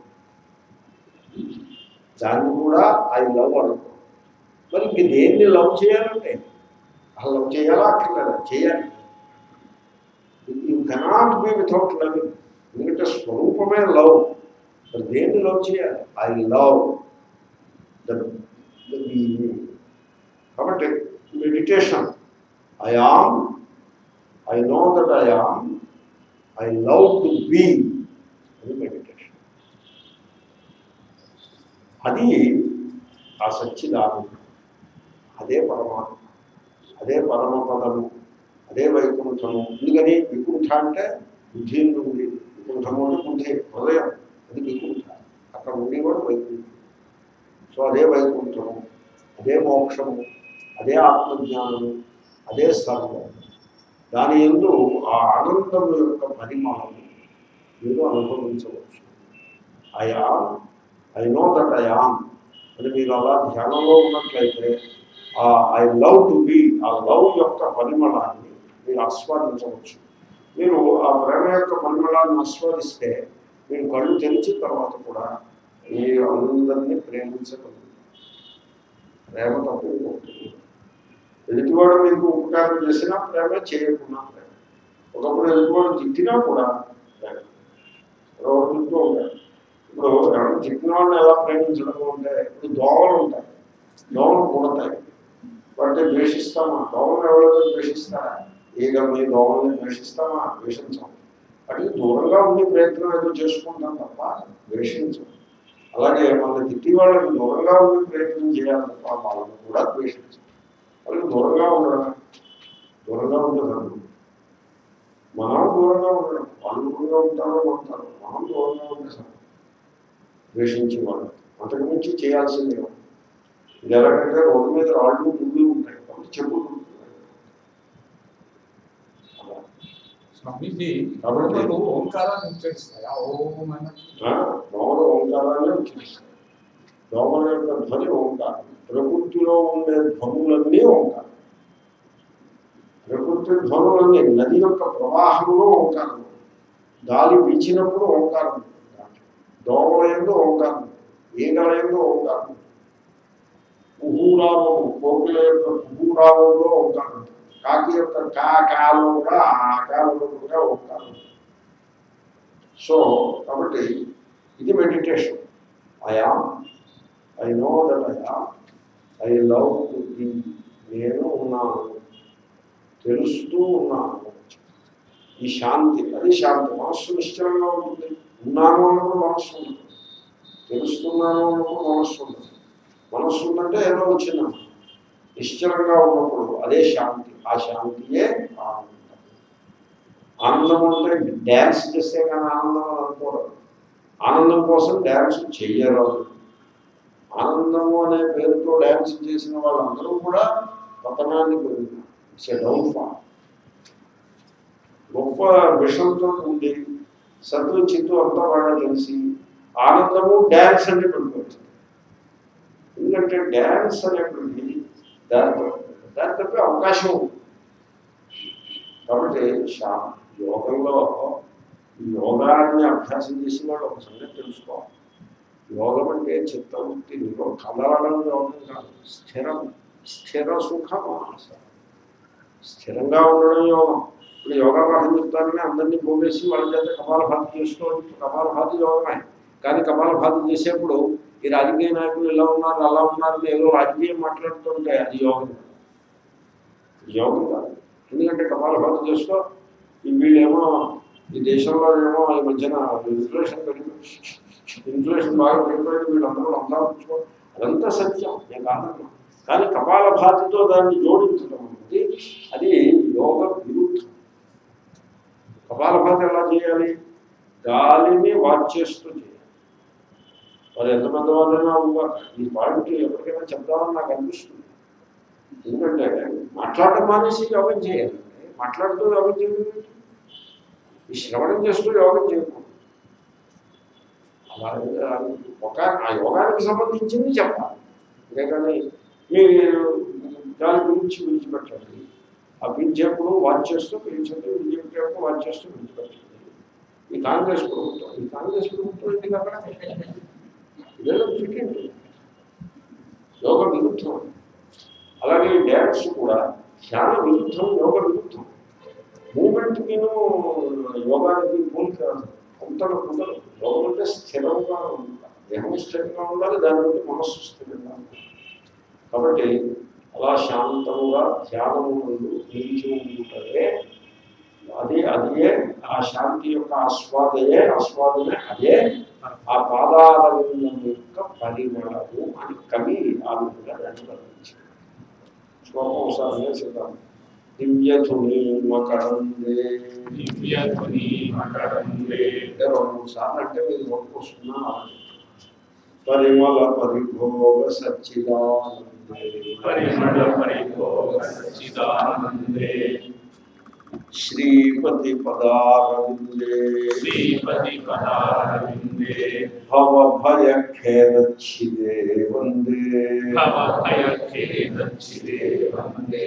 దాన్ని కూడా ఐ లవ్ అనుకో మరి ఇంక దేన్ని లవ్ చేయాలంటే ఆ లవ్ చేయాలా అక్కర్లేదా చేయాలి you cannot be without loving ఎందుకంటే స్వరూపమే లవ్ మరి దేన్ని లవ్ చేయాలి ఐ లవ్ ద కాబట్టి meditation I am I know that I am I love to be అది మెడిటేషన్ అది ఆ సచ్చిదానందం అదే పరమాత్మ అదే పరమపదము అదే వైకుంఠము ఎందుకని వికుంఠ అంటే బుద్ధి ఉంది వికుంఠము అంటే బుద్ధి హృదయం అది వికుంఠ అక్కడ ఉండేవాడు వైకుంఠం సో అదే వైకుంఠము అదే మోక్షము అదే ఆత్మజ్ఞానము అదే సర్వం దాని ఎందు ఆ ఆనందం యొక్క పరిమాణము మీరు అనుభవించవచ్చు I am I know that I am అని మీరు అలా ధ్యానంలో ఉన్నట్లయితే ఆ ఐ లవ్ టు బీ ఆ లవ్ యొక్క పరిమళాన్ని మీరు ఆస్వాదించవచ్చు మీరు ఆ ప్రేమ యొక్క పరిమళాన్ని ఆస్వాదిస్తే మీరు కళ్ళు తెరిచిన తర్వాత కూడా మీరు అందరినీ ప్రేమించగలరు ప్రేమ తప్పు ఎదుటివాడు మీకు ఉపకారం చేసినా ప్రేమ చేయకున్నా ప్రేమ ఒకప్పుడు ఎదుటివాడు తిట్టినా కూడా ప్రేమ ఎవరు తింటూ ఉంటారు ఇప్పుడు ఎవరు తిట్టిన వాళ్ళని ఎలా ప్రేమించడం అంటే ఇప్పుడు దోమలు ఉంటాయి దోమలు కూడతాయి వాటిని ద్వేషిస్తామా దోమలు ఎవరైనా ద్వేషిస్తారా ఈగల్ని దోమల్ని ద్వేషిస్తామా ద్వేషించాం వాటికి దూరంగా ఉండి ప్రయత్నం ఏదో చేసుకుంటాం తప్ప ద్వేషించం అలాగే మన తిట్టి వాళ్ళకి దూరంగా ఉండి ప్రయత్నం చేయాలి తప్ప వాళ్ళని కూడా ద్వేషించం వాళ్ళకి దూరంగా ఉండడం దూరంగా ఉండదు మనం దూరంగా ఉండడం వాళ్ళు దూరంగా ఉంటారో ఉంటారు మనం దూరంగా ఉండేసాం ద్వేషించేవాడు అంతకు మించి చేయాల్సిందే ఉంది. ఇది ఎలాగంటే రోడ్డు మీద రాళ్ళు ముళ్ళు ఉంటాయి కాబట్టి చెప్పులు కుట్టుకుంటారు. అలా. స్వామీజీ కాబట్టి- దోమలు ఓంకారాన్ని ఉచ్చరిస్తాయా ఓం అన్న ఆ, దోమలు ఓంకారాన్ని ఉచ్చరిస్తాయి దోమల యొక్క ధ్వని ఓంకారం ప్రకృతిలో ఉండే ధ్వనులన్నీ ఓంకారం ప్రకృతి ధ్వనులన్నీ నది యొక్క ప్రవాహంలో ఓంకారం గాలి వీచినప్పుడు ఓంకారం దోమల ఎందు ఓంకారం ఈగల ఎందు ఓంకారం కుహూరావము కోకిల యొక్క కుహూరావంలో ఓంకారం కాకి యొక్క కా కాలో కూడా ఆ కాలంలో కూడా ఓంకారం సో కాబట్టి ఇది meditation I am I know that I am I love నేను ఉన్నాను తెలుస్తూ ఉన్నాను ఈ శాంతి అది శాంతి మనస్సు నిశ్చలంగా ఉంటుంది ఉన్నాను అన్నప్పుడు మనస్సు ఉంటుంది తెలుస్తున్నాను అన్నప్పుడు మనస్సు ఉంటుంది మనస్సు ఉందంటే ఏదో వచ్చింది నిశ్చలంగా ఉన్నప్పుడు అదే శాంతి ఆ శాంతియే ఆనందం ఆనందం అంటే డ్యాన్స్ చేస్తే కానీ ఆనందం అని అనుకోరు ఆనందం కోసం డ్యాన్స్ చెయ్యరాదు ఆనందము అనే పేరుతో డ్యాన్స్ చేసిన వాళ్ళందరూ కూడా పతనాన్ని పొందినారు ఇట్స్ ఎ డౌన్ ఫాల్ గొప్ప విషంతో ఉండి సత్తు చిత్తు అంతా బాగా తెలిసి ఆనందము డ్యాన్స్ అంటే పెట్టుకోవచ్చు ఎందుకంటే డ్యాన్స్ అనేటువంటి దాని దాని తప్పే అవకాశం ఉంది కాబట్టి శా యోగంలో ఈ యోగాన్ని అభ్యాసం చేసిన వాళ్ళు ఒక సంగతి తెలుసుకోవాలి యోగం అంటే చిత్తవృత్తి నీలో కదలడం యోగం కాదు స్థిరం స్థిర సుఖం ఆస. స్థిరంగా ఉండడం యోగం ఇప్పుడు యోగా పాఠం చెప్తారని అందరినీ పోగేసి వాళ్ళ చేత కపాలభాతి చేస్తూ ఉంటే కపాలభాతి యోగమే కానీ కపాలభాతి చేసేప్పుడు ఈ రాజకీయ నాయకులు ఇలా ఉన్నారు అలా ఉన్నారు అని ఏదో రాజకీయం మాట్లాడుతుంటే అది యోగం కాదు. ఇది యోగం కాదు ఎందుకంటే కపాలభాతి చేస్తూ ఈ వీళ్ళేమో ఈ దేశంలో ఏమో ఈ మధ్యన ఇన్ఫ్లేషన్ పెరిగిపోయి ఇన్ఫ్లేషన్ బాగా పెరిగిపోయి వీళ్ళందరూ అందాపించుకో అదంతా సత్యం నేను కాదన్నా కానీ కపాలభాతితో దాన్ని జోడించడం అనేది అది యోగ విరుద్ధం కపాలభాతి ఎలా చేయాలి గాలిని వాచ్ చేస్తూ చేయాలి మరి ఎంత పెద్దవాళ్ళైనా అవ్వగా ఈ పాయింట్ ఎప్పటికైనా చెప్దామని నాకు అనిపిస్తుంది ఎందుకంటే మాట్లాడటం మానేసి యోగం చేయాలి మాట్లాడుతూ యోగం చేయడం ఈ శ్రవణం చేస్తూ యోగం చేయకూడదు అలాగే ఒక ఆ యోగానికి సంబంధించింది చెప్పాలి అంతేకాని మీరు దాని గురించి విడిచిపెట్టండి ఆ పిలిచేప్పుడు వాచ్ చేస్తూ పిలిచండి విడిచిపెట్టేప్పుడు వాచ్ చేస్తూ విడిచిపెట్టండి ఈ కాంగ్రెస్ ప్రభుత్వం ఈ కాంగ్రెస్ ప్రభుత్వం ఎందుకు అక్కడ ఇదేదో ఫిట్ ఉంటుంది యోగ విరుద్ధం అలాగే ఈ డ్యాన్స్ కూడా ధ్యాన విరుద్ధం యోగ విరుద్ధం మూమెంట్కి యోగానికి పోలిక అంతలో కుదరదు యోగం అంటే స్థిరంగా ఉండాలి దేహం స్థిరంగా ఉండాలి దాని బట్టి మనస్సు స్థిరంగా ఉండాలి కాబట్టి అలా శాంతముగా ధ్యానము ముందు నిలిచి ఉంటుంటే అదే అదే ఆ శాంతి యొక్క ఆస్వాదయే ఆస్వాదనే అదే ఆ పాదాల విందం యొక్క పరిమళము అని కవి ఆ విధంగా దాన్ని వర్ణించారు శ్లోకం ఒకసారి నేర్చుకుందాం దివ్యధుని మకరందే దివ్యధ్వని మకరందే అంటే రెండు మూడు సార్లు అంటే మీరు నోటికి వస్తున్నా పరిమళ పరిభోగ సచ్చిదానందే పరిమళ పరిభోగ సచ్చిదానందే శ్రీపతి పదారవిందే శ్రీపతి పదారవిందే భవ భయ ఖేదచ్చిదే వందే భవ భయఖేదచ్చిదే వందే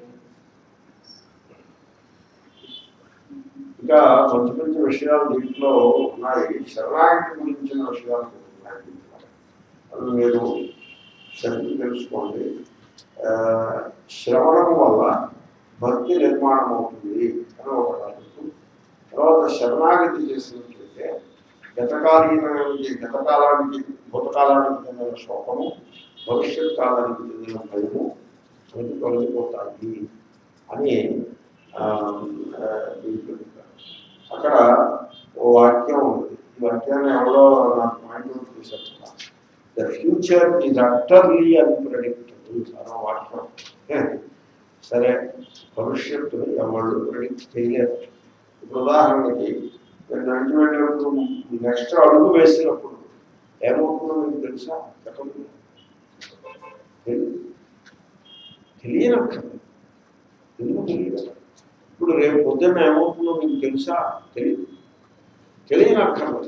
ఇంకా మంచి మంచి విషయాలు దీంట్లో ఉన్నాయి శరణాగతి గురించిన విషయాలు ఉన్నాయి దీంట్లో. అవి మీరు చదివి తెలుసుకోండి ఆ, శ్రవణం వల్ల భక్తి నిర్మాణం అవుతుంది అని ఒక టాపిక్ తర్వాత శరణాగతి చేసినట్లయితే గతకాలీన గతకాలానికి భూతకాలానికి చెందిన శోకము భవిష్యత్ కాలానికి చెందిన భయము మనకి తొలగిపోతాయి అని ఆ, ఆ, దీంట్లో చెప్పారు. అక్కడ ఓ వాక్యం ఉంది ఈ వాక్యాన్ని ఎవరో నాకు పాయింట్ అవుట్ చేశారు the future is utterly unpredictable అనే వాక్యం సరే భవిష్యత్తుని ఎవరు ప్రెడిక్ట్ చేయలేరు ఇప్పుడు ఉదాహరణకి మీరు నడిచి వెళ్ళినప్పుడు నెక్స్ట్ అడుగు వేసినప్పుడు ఏమవుతుందో మీకు తెలుసా చెప్పండి తెలీదు. తెలియనక్కర్లేదు ఎందుకు తెలియదు ఇప్పుడు రేపు పొద్దున్న ఏమవుతుందో మీకు తెలుసా తెలియదు తెలియనక్కర్లేదు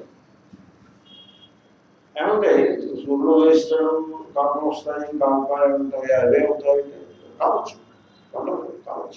ఏమంటే సూర్యుడు వేస్తాడు కాలం వస్తాయి కాపాలు ఉంటాయి అవే అవుతాయి కావచ్చు ఉండదు కావచ్చు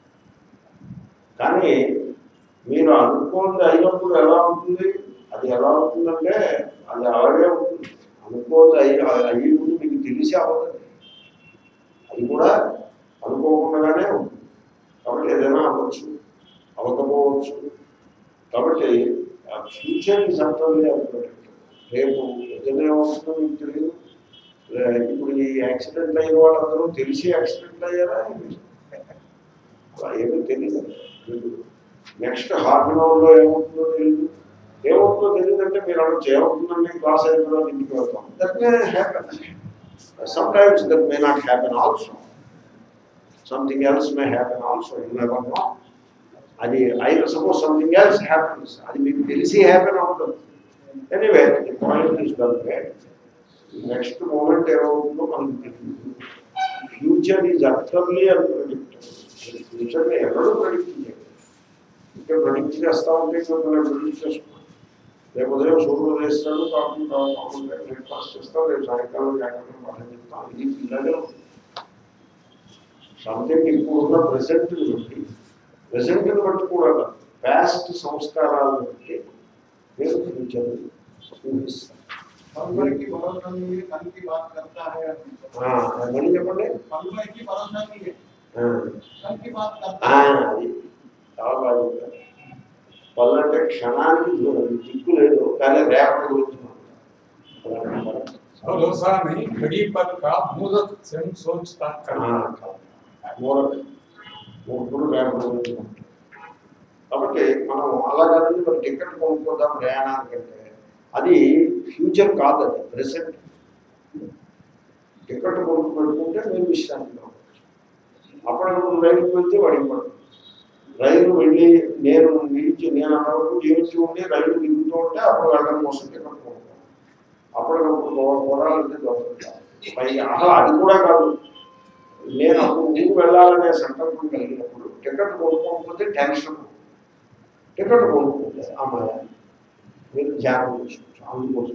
కానీ మీరు అనుకోండి అయినప్పుడు ఎలా ఉంటుంది అది ఎలా అవుతుందంటే అది అలాగే ఉంటుంది అనుకోండి అయ్యి అయ్యి ముందు మీకు తెలిసి అవ్వదు అది కూడా అనుకోకుండానే ఉంటుంది కాబట్టి ఏదైనా అవ్వచ్చు అవ్వకపోవచ్చు కాబట్టి ఫ్యూచర్ ఈజ్ అంటర్లీ అనుకోలేదు రేపు ఏదైనా ఏమవుతుందో మీకు తెలియదు లే- ఇప్పుడు ఈ యాక్సిడెంట్ అయిన వాళ్ళందరూ తెలిసి యాక్సిడెంట్ అయ్యారా అలా ఏమీ తెలియదు నెక్స్ట్ హాఫ్ అన్ అవర్లో ఏమవుతుందో తెలియదు ఏమవుతుందో తెలియదంటే మీరు అలా చేయవుతుందండి క్లాస్ అయిన తర్వాత ఇంటికి వెళ్తాం that may happen sometimes that may not happen also something else may happen also you never know అది I suppose something else happens అది మీకు తెలిసి హ్యాపెన్ అవుతుంది anyway the point is well made next moment ఏమవుతుందో మనకు తెలియదు ఫ్యూచర్ ఈజ్ అటర్లీ అన్ప్రెడిక్టబుల్ ఫ్యూచర్ని ఎవరు ప్రెడిక్ట్ చేయరు ఇంకా ప్రెడిక్ట్ చేస్తా ఉంటే ఇంకా మనం ప్రెడిక్ట్ చేసుకున్నాం రేపు ఉదయం సూర్యుడు వేస్తాడు కాఫీ కాకుండా బ్రేక్ఫాస్ట్ చేస్తాం రేపు సాయంకాలం జాగ్రత్త పాఠం చెప్తాం ఇది ఇలాగే సంథింగ్ ఇప్పుడున్న ప్రెసెంట్ని బట్టి ప్రెసెంట్ని బట్టి కూడా పాస్ట్ సంస్కారాలను బట్టి మీరు ఫ్యూచర్ ఊహిస్తారు पलवल की भरोसा नहीं है कल की बात करता है ఆ, మళ్ళీ చెప్పండి पलवल की भरोसा नहीं है ఆ, कल की बात ఆ, करता है అది చాలా బాగా చెప్పారు. పళ్ళు అంటే క్షణానికి దూరం దిక్కు లేదు కానీ రేపటి గురించి మాట్లాడాలి. भरोसा नहीं घड़ी पर का मुहूर्त स्वयं सोचता ఆ, करना కాదు. మూరటి మూడు రేపటి గురించి మాట్లాడాలి. కాబట్టి మనం అలాగని మరి టికెట్ కొనుక్కోదాం ప్రయాణానికంటే అది ఫ్యూచర్ కాదు అది ప్రెసెంట్ టికెట్ కొనుక్కు పెట్టుకుంటే మీరు విశ్రాంతిగా ఉండొచ్చు. అప్పటికప్పుడు రైలుకి వెళ్తే వాడికి పడదు రైలు వెళ్ళి నేను నిలిచి నేను అన్నవరకు జీవించి ఉండి రైలు దిగుతూ ఉంటే అప్పుడు వెళ్ళడం కోసం టికెట్ కొనుక్కోవాలి అప్పటికప్పుడు పొరాలంటే దొరకదు పై అసలు అది కూడా కాదు నేను అప్పుడు ఊరు వెళ్ళాలనే సంకల్పం కలిగినప్పుడు టికెట్ కొనుక్కోకపోతే టెన్షన్ టికెట్ కొనుక్కుంటే అమ్మాయి మీరు ధ్యానం చేసుకోవచ్చు అందుకోసం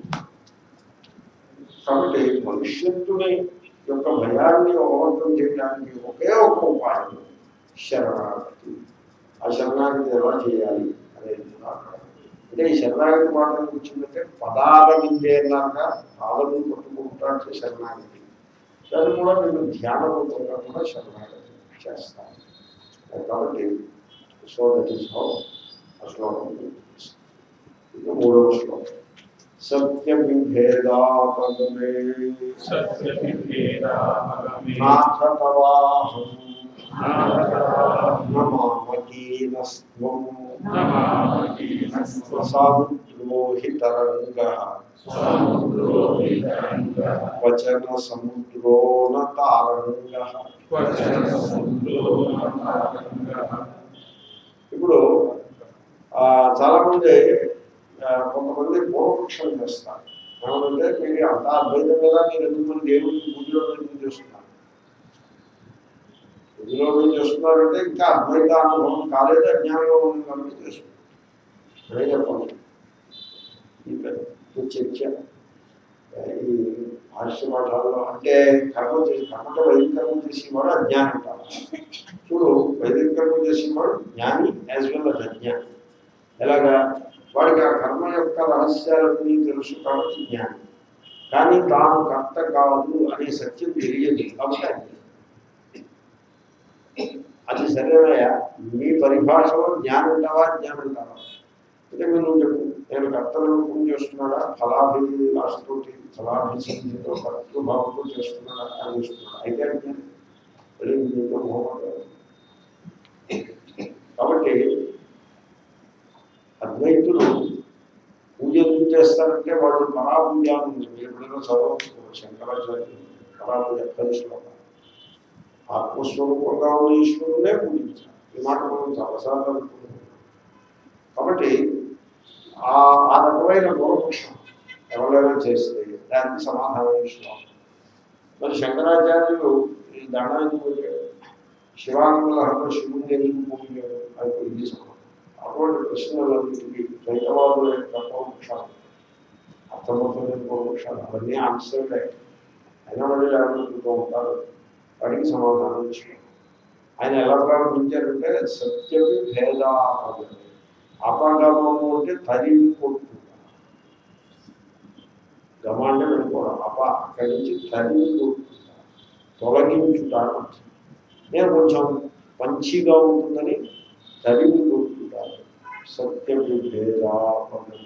కాబట్టి భవిష్యత్తుని యొక్క భయాన్ని అవగతం చేయడానికి ఒకే ఒక ఉపాయం శరణాగతి ఆ శరణాగతి ఎలా చేయాలి అనేది కూడా అక్కడ అంటే ఈ శరణాగతి మాటలు వచ్చిందంటే పదాల విందేలాగా పాదము పట్టుకుంటానికి శరణాగతి దాన్ని కూడా నేను ధ్యాన రూపంగా కూడా శరణాగతి చేస్తాను కాబట్టి సో దట్ ఈస్ హౌ ఆ శ్లోకం ఇది మూడవ శ్లోకం సత్య విభేదాపగమే सत्यविभेदामगमे నాథ తవాహం नाथवाहं నమామకీనస్త్వం नमामकीनस्त्वं సముద్రోహితరంగ समुद्रोहितरङ्गः వచన సముద్రో తారంగ क्वचनसमुद्रो नमारङ्गः ఇప్పుడు ఆ, చాలా మంది ఆ, కొంతమంది పూర్వపక్షం చేస్తారు ఏమంటే మీరు అంత అద్వైతం కదా మీరు ఎందుకు మంది దేవుడికి పూజలో ఎందుకు చేస్తున్నారు పూజలో మీరు చేస్తున్నారంటే ఇంకా అద్వైత అనుభవం కాలేదు అజ్ఞానంలో ఉంది కాబట్టి చేస్తున్నారు అదే చెప్పాలి ఈ పెద్ద చర్చ ఈ భాష్య పాఠాల్లో అంటే కర్మ చేసి కర్మతో వైదిక కర్మ చేసేవాడు అజ్ఞానం కాదు చూడు వైదిక కర్మ చేసేవాడు జ్ఞాని యాజ్ వెల్ అస్ అజ్ఞాని ఎలాగా వాడికి ఆ కర్మ యొక్క రహస్యాలన్నీ తెలుసు కాబట్టి జ్ఞాని కానీ తాను కర్త కాదు అనే సత్యం తెలియదు కాబట్టి అజ్ఞాని అది సరేనయ్యా మీ పరిభాషలో జ్ఞానం ఉంటావా జ్ఞానం ఉంటావా అంటే మీరు నువ్వు చెప్పు నేను కర్తలను పూజ చేస్తున్నాడా ఫలాభిలాషతోటి ఫలాభిసంధితో కర్తృభావంతో చేస్తున్నాడా అని చేస్తున్నాడా అయితే అజ్ఞాని మళ్ళీ మీతో మొహమాటం. కాబట్టి అద్వైతులు పూజ ఎందుకు చేస్తారంటే వాళ్ళు పరాపూజ అని ఉంది. మీరు ఎప్పుడైనా చదవచ్చు శంకరాచార్యులు పరాపూజ పది శ్లోకాలు ఆత్మస్వరూపంగా ఉన్న ఈశ్వరునే పూజించాలి ఈ మాట మనం చాలాసార్లు అనుకుంటున్నాం కాబట్టి ఆ ఆ రకమైన పూర్వపక్షం ఎవరైనా చేస్తే దానికి సమాధానం ఇష్టం మరి శంకరాచార్యులు ఈ దండం ఎందుకు పెట్టాడు శివానందలహంలో శివుని ఎందుకు పూజాడు అది ఇది సమాధానం అటువంటి ప్రశ్నలన్నిటికీ ద్వైతవాదుల యొక్క పౌరుషాలు అర్థమవుతుంది పౌరుషాలు అవన్నీ ఆన్సర్లే అయినా మళ్ళీ లేకపోతూ ఉంటారు వాటికి సమాధానం ఇచ్చాడు ఆయన ఎలా ప్రారంభించారంటే సత్యవి భేదాపదం అపగమము అంటే తరిమి కొట్టుట గమ అంటే వెళ్ళిపోవడం అప అక్కడి నుంచి తరిమి కొట్టుట తొలగించుట అని అర్థం. నేను కొంచెం మంచిగా ఉంటుందని తరిమి కొట్టుట సత్యవి భేదాపదం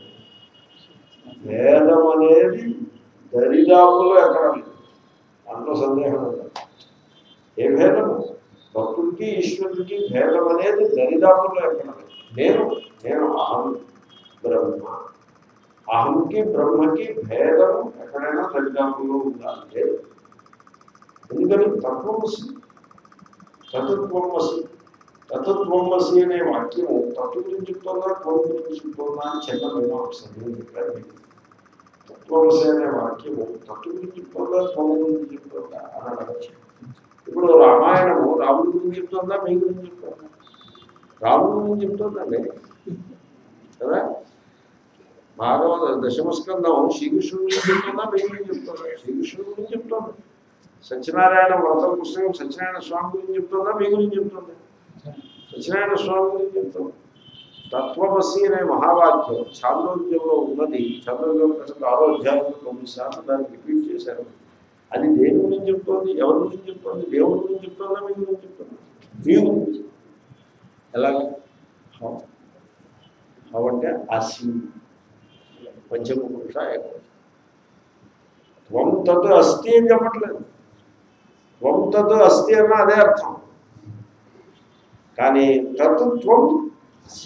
భేదం అనేది దరిదాపులో ఎక్కడ లేదు దాంట్లో సందేహం లేదు ఏ భేదము భక్తుడికి ఈశ్వరుడికి భేదం అనేది దరిదాపుల్లో ఎక్కడ లేదు. నేను నేను అహం బ్రహ్మ అహంకి బ్రహ్మకి భేదం ఎక్కడైనా దరిదాపుల్లో ఉండాలి లేదు ఎందుకని తత్వమసి తత్వమసి తత్వమసి అనే వాక్యము తత్వం గురించి చెప్తుందా త్వం గురించి చెప్తుందా అని చిన్న మీమాంస నేను చెప్పాను మీకు. తత్వమసి అనే వాక్యము తత్వం గురించి చెప్తుందా త్వం గురించి చెప్తుందా అని అడగచ్చు ఇప్పుడు రామాయణము రాముడి గురించి చెప్తుందా మీ గురించి చెప్తుందా రాముడి గురించి చెప్తుందండి కదా భాగవత దశమస్కందం శ్రీకృష్ణుడి గురించి చెప్తుందా మీ గురించి చెప్తుందా శ్రీకృష్ణుడి గురించి చెప్తుంది సత్యనారాయణ వ్రత పుస్తకం సత్యనారాయణ స్వామి గురించి చెప్తుందా మీ గురించి చెప్తుంది సత్యనారాయణ స్వామి గురించి చెప్తుంది తత్వమసి అనే మహావాక్యం చాంద్రోద్యంలో ఉన్నది చాంద్రోద్యం అసలు ఆరో అధ్యాయంలో తొమ్మిది సార్లు దాన్ని రిపీట్ చేశారు అది దేని గురించి చెప్తోంది ఎవరి గురించి చెప్తోంది దేవుడి గురించి చెప్తోందా మీ గురించి చెప్తోంది మీ గురించి ఎలాగ హౌ హౌ అంటే అసి పంచమ పురుష ఏకవచనం. త్వం తత్ అస్థి అని చెప్పట్లేదు త్వం తత్ అస్థి అన్న అదే అర్థం కానీ తత్ త్వం అసి.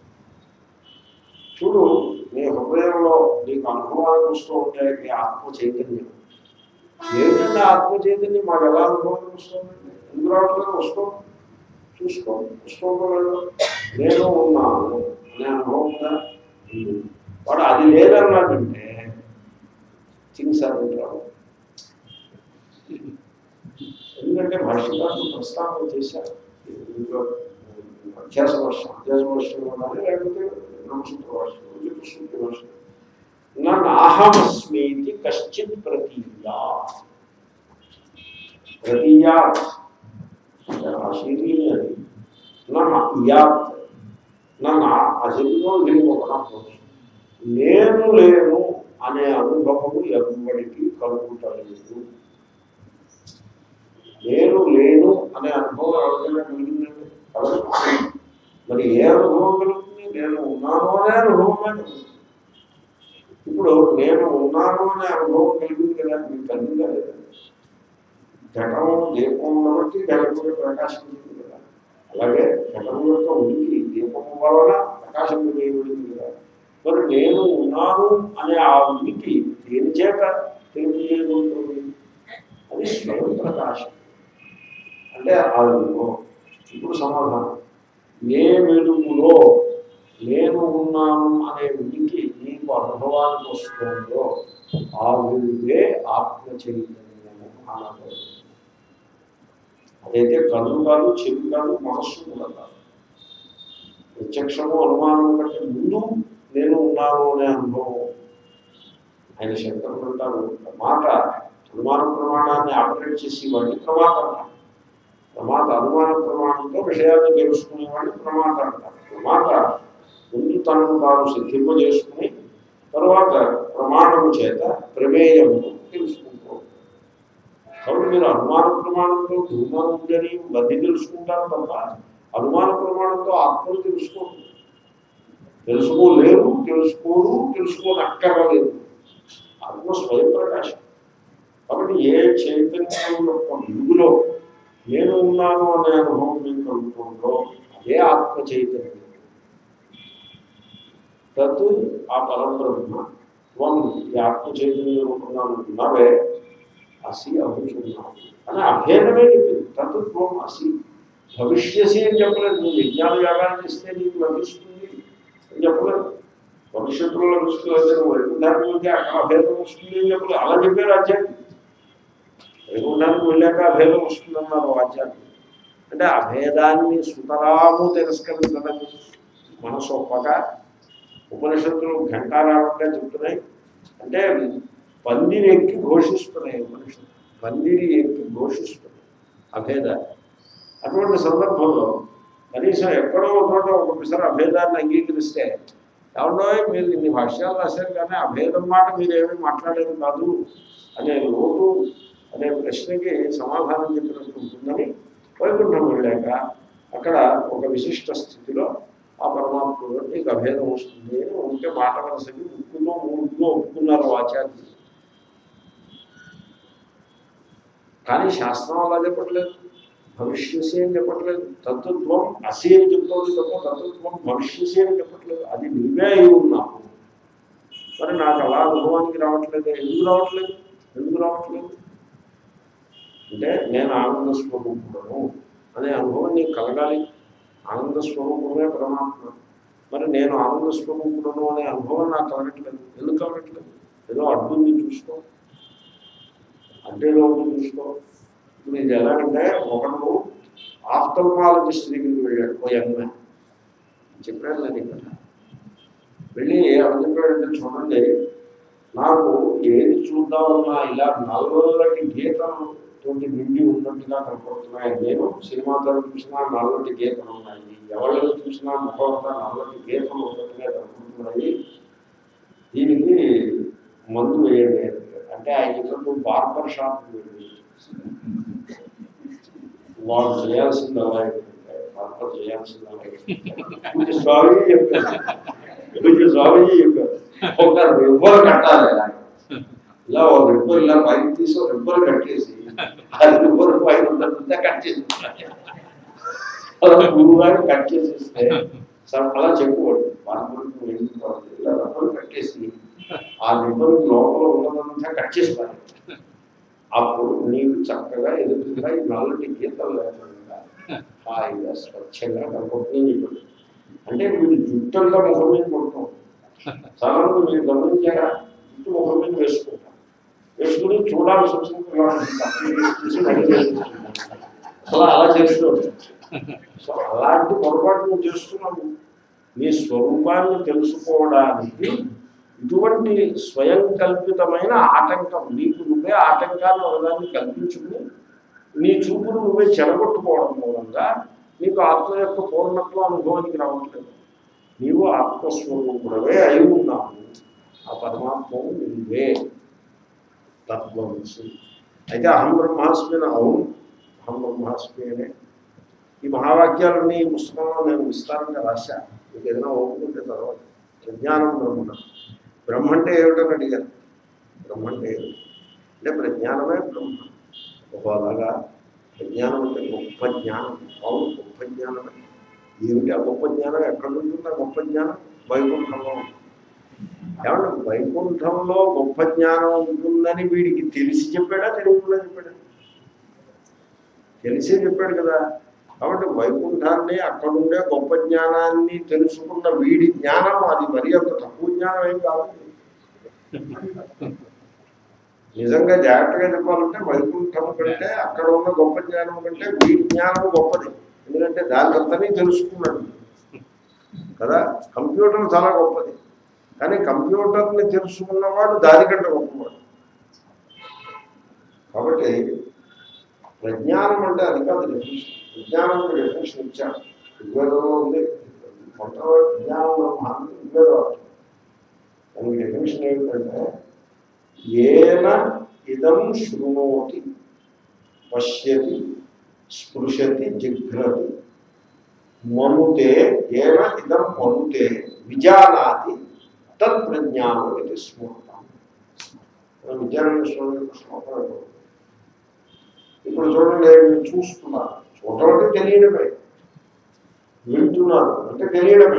చూడు నీ హృదయంలో నీకు అనుభవానికి వస్తూ ఉంటే నీ ఆత్మ చైతన్యం ఏమిటంటే ఆత్మ చైతన్యం మాకు ఎలా అనుభవం వస్తుందండి ఎందుకు రావట్లేదు వస్తాం చూసుకో వస్తుందో లేదో నేను ఉన్నాను అనే అనుభవం ఉందా ఉంది. వాడు అది లేదన్నాడంటే థింగ్స్ ఆర్ రావు ఎందుకంటే భాష్యకారులు ప్రస్తావన చేశారు ఇందులో అధ్యాస వర్షం అధ్యాస వర్షంలో కానీ లేకపోతే బ్రహ్మసూత్ర వర్షం చతుశూత్ర వర్షం నన్ను అహమస్మీతి కశ్చిత్ ప్రతీయా ప్రతీయా ఆ శరీరం అది నన్ను ఇయాత్ నన్ను ఆ శరీరంలో లేని ఒక నేను లేను అనే అనుభవము ఎవరికి కలుగుతలేదు నేను లేను అనే అనుభవం ఎవరికైనా కలిగిందండి కలగదు. మరి ఏ అనుభవం కలుగుతుంది నేను ఉన్నాను అనే అనుభవమే కలుగుతుంది ఇప్పుడు నేను ఉన్నాను అనే అనుభవం కలిగింది కదా మీకు కలిగిందా లేదా ఘటం దీపం బట్టి ఘటం ప్రకాశించింది కదా అలాగే ఘటం యొక్క ఉనికి దీపం వలన ప్రకాశింపజేయబడింది కదా మరి నేను ఉన్నాను అనే ఆ ఉనికి దేని చేత తెలియజేయబడుతుంది అది స్వయం ప్రకాశం అంటే ఆ అనుభవం ఇప్పుడు సమాధానం ఏ వెలుగులో నేను ఉన్నాను అనే ఉనికి నీకు అనుభవానికి వస్తుందో ఆ వెలుగే ఆత్మ చైతన్యము అనబడు అదైతే కళ్ళు కాదు చెవి కాదు మనస్సు కూడా కాదు ప్రత్యక్షము అనుమానం కంటే ముందు నేను ఉన్నాను అనే అనుభవం ఆయన శంకరులు అంటారు మాట అనుమాన ప్రమాణాన్ని ఆపరేట్ చేసి వాడిని ప్రమాత అంటారు ప్రమాత అనుమాన ప్రమాణంతో విషయాన్ని తెలుసుకునేవాడిని ప్రమాత అంటారు ప్రమాత ముందు తనను తాను సిద్ధింపజేసుకుని తర్వాత ప్రమాణము చేత ప్రమేయము తెలుసుకుంటూ ఉంటాడు. కాబట్టి మీరు అనుమాన ప్రమాణంతో ధూమం ఉందని బద్ధి తెలుసుకుంటారు తప్ప అనుమాన ప్రమాణంతో ఆత్మను తెలుసుకోరు తెలుసుకోలేరు తెలుసుకోరు తెలుసుకోనక్కర్లేదు ఆత్మ స్వయం ప్రకాశం కాబట్టి ఏ చైతన్యం యొక్క వెలుగులో నేను ఉన్నాను అనే అనుభవం మీకు కలుగుతుందో అదే ఆత్మ చైతన్యం తత్ ఆ పరబ్రహ్మ త్వం ఈ ఆత్మ చైతన్య రూపంగా ఉన్నావే అసి అవుతున్నావు అని అభేదమే చెప్పింది తత్ త్వం అసి భవిష్యసి అని చెప్పలేదు నువ్వు విజ్ఞాన యాగాన్ని చేస్తే నీకు లభిస్తుంది అని చెప్పలేదు భవిష్యత్తులో లభిస్తుంది అయితే నువ్వు వైకుంఠానికి వెళ్తే అక్కడ అభేదం వస్తుంది అని చెప్పలేదు అలా చెప్పారు ఆచార్యులు వైకుంఠానికి వెళ్ళాక అభేదం వస్తుందన్నారు ఆచార్యులు అంటే అభేదాన్ని సుతరాము తిరస్కరించడానికి మనసు ఒప్పక ఉపనిషత్తులు ఘంటారావంగా చెప్తున్నాయి అంటే పందిరి ఎక్కి ఘోషిస్తున్నాయి ఉపనిషత్తు పందిరి ఎక్కి ఘోషిస్తున్నాయి అభేదాన్ని అటువంటి సందర్భంలో కనీసం ఎక్కడో ఒక చోట ఒక పిసర అభేదాన్ని అంగీకరిస్తే ఎవరో మీరు ఇన్ని భాష్యాలు రాశారు కానీ అభేదం మాట మీరు ఏమీ మాట్లాడేది కాదు అనే లోటు అనే ప్రశ్నకి సమాధానం చెప్పినట్టు ఉంటుందని వైకుంఠం వెళ్ళాక అక్కడ ఒక విశిష్ట స్థితిలో ఆ పరమాత్మలో నీకు అభేదం వస్తుంది అని ఉంటే మాట వలసకి ముక్కులో మూడులో ఒప్పుకున్నారు ఆచార్యులు కానీ శాస్త్రం అలా చెప్పట్లేదు భవిష్యసి అని చెప్పట్లేదు తత్వత్వం అసి అని చెప్తోంది తప్ప తత్వత్వం భవిష్యసి అని చెప్పట్లేదు అది నీవే అయి ఉన్నావు మరి నాకు అలా అనుభవానికి రావట్లేదు ఎందుకు రావట్లేదు ఎందుకు రావట్లేదు అంటే నేను ఆనంద స్వరూపుడను అనే అనుభవం నీకు కలగాలి ఆనంద స్వరూపమే పరమాత్మ మరి నేను ఆనంద స్వరూపుడను అనే అనుభవం నాకు కలగట్లేదు ఎందుకు కలగట్లేదు ఏదో అడ్డుంది చూసుకో అడ్డేలో ఉంది చూసుకో ఇప్పుడు ఇది ఎలాగంటే ఒకడు ఆఫ్థల్మాలజిస్ట్ దగ్గరికి వెళ్ళాడు ఓ యంగ్ మ్యాన్ చెప్పాను నేను ఇక్కడ వెళ్ళి ఏమని చెప్పాడంటే చూడండి నాకు ఏది చూద్దామన్నా ఇలా నల్లటి గీతలు తోటి నిండి ఉన్నట్టుగా కనపడుతున్నాయి నేను సినిమాతో చూసినా నల్లటి గీతలు ఉన్నాయి ఎవరిలో చూసినా ముఖం అంతా నల్లటి గీతలు ఉన్నట్టుగా కనపడుతున్నాయి దీనికి మందు వేయండి అని చెప్పాడు. అంటే ఆయన చెప్పినప్పుడు బార్బర్ షాప్ వెళ్ళి వాళ్ళు చేయాల్సింది అలా ఏంటంటే, బార్బర్ చేయాల్సింది అలా ఏంటంటే, పూజ స్వామి చెప్పారు పూజ స్వామి చెప్పారు ఒక రిబ్బర్ కట్టాలి ఇలా. ఇలా ఒక రిబ్బర్ ఇలా పైకి తీసి ఒక రిబ్బర్ కట్టేసి ఆ రిబ్బర్ పైన ఉన్నదంతా కట్ చేసి అలా గురువుగారు కట్ చేసేస్తే సరే అలా చెప్పుకోండి బార్బర్కి వెళ్ళిపోవాలి ఇలా రబ్బర్ కట్టేసి ఆ రిబ్బర్ లోపల ఉన్నదంతా కట్ చేసి పారేయండి. అప్పుడు నీకు చక్కగా ఎదుగుతుందా ఈ నల్లటి గీతలు లేకుండా హాయిగా స్వచ్ఛంగా కనపడుతుంది ఇప్పుడు అంటే మీరు జుట్టంతా ముఖం మీద కొడతాం చాలా మంది మీరు గమనించారా జుట్టు ముఖం మీద వేసుకుంటాం వేసుకుని చూడాల్సి వచ్చింది ఇలా పక్కన తీసి మళ్ళీ వేసుకుంటాం. అలా అలా చేస్తూ ఉంటాం. సో అలాంటి పొరపాటు నువ్వు చేస్తున్నావు నీ స్వరూపాన్ని తెలుసుకోవడానికి ఇటువంటి స్వయం కల్పితమైన ఆటంకం నీకు నువ్వే ఆటంకాన్ని ఒకదాన్ని కల్పించుకుని నీ చూపును నువ్వే చెడగొట్టుకోవడం మూలంగా నీకు ఆత్మ యొక్క పూర్ణత్వం అనుభవానికి రావట్లేదు నీవు ఆత్మస్వరూపుడవే అయి ఉన్నావు ఆ పరమాత్మవు నువ్వే తత్వమసి అయితే అహం బ్రహ్మాస్మిన అవును అహం బ్రహ్మాస్మి అనే ఈ మహావాక్యాలన్నీ ఈ పుస్తకంలో నేను విస్తారంగా రాశా మీకు ఏదైనా ఓపుకుంటే తర్వాత ప్రజ్ఞానం బ్రహ్మ బ్రహ్మ అంటే ఏమిటని అడిగారు బ్రహ్మ అంటే ఏమిటి అంటే ప్రజ్ఞానమే బ్రహ్మ ఓహో అలాగా ప్రజ్ఞానం అంటే గొప్ప జ్ఞానం అవును గొప్ప జ్ఞానమే ఏమిటి ఆ గొప్ప జ్ఞానం ఎక్కడ ఉంటుంది ఆ గొప్ప జ్ఞానం వైకుంఠంలో ఉంటుంది ఏమంటే వైకుంఠంలో గొప్ప జ్ఞానం ఉంటుందని వీడికి తెలిసి చెప్పాడా తెలియకుండా చెప్పాడా తెలిసే చెప్పాడు కదా కాబట్టి వైకుంఠాన్ని అక్కడుండే గొప్ప జ్ఞానాన్ని తెలుసుకున్న వీడి జ్ఞానం అది మరి అంత తక్కువ జ్ఞానం ఏం కాదు నిజంగా జాగ్రత్తగా చెప్పాలంటే వైకుంఠం కంటే అక్కడ ఉన్న గొప్ప జ్ఞానం కంటే వీడి జ్ఞానం గొప్పది ఎందుకంటే దాని అంతని తెలుసుకున్నాడు కదా కంప్యూటర్ చాలా గొప్పది కానీ కంప్యూటర్ని తెలుసుకున్నవాడు దానికంటే గొప్పవాడు కాబట్టి ప్రజ్ఞానం అంటే అది కాదు డెఫినేషన్ విజ్ఞానం డెఫినేషన్ ఇచ్చాడు ఋగ్వేదంలో ఉంది మొట్టమొదటి విజ్ఞానం బ్రహ్మ అంటే ఋగ్వేదం దానికి డెఫినేషన్ ఏమిటంటే ఏన ఇదం శృణోతి పశ్యతి స్పృశతి జిఘ్రతి మనుతే ఏన ఇదం మనుతే విజానాతి తత్ ప్రజ్ఞానం ఇది స్మృతం మనం విజ్ఞానం స్వామి యొక్క శ్లోకం అయిపోతుంది. ఇప్పుడు చూడండి మీరు చూస్తున్నారు చూడటం అంటే తెలియడమే వింటున్నారు అంటే తెలియడమే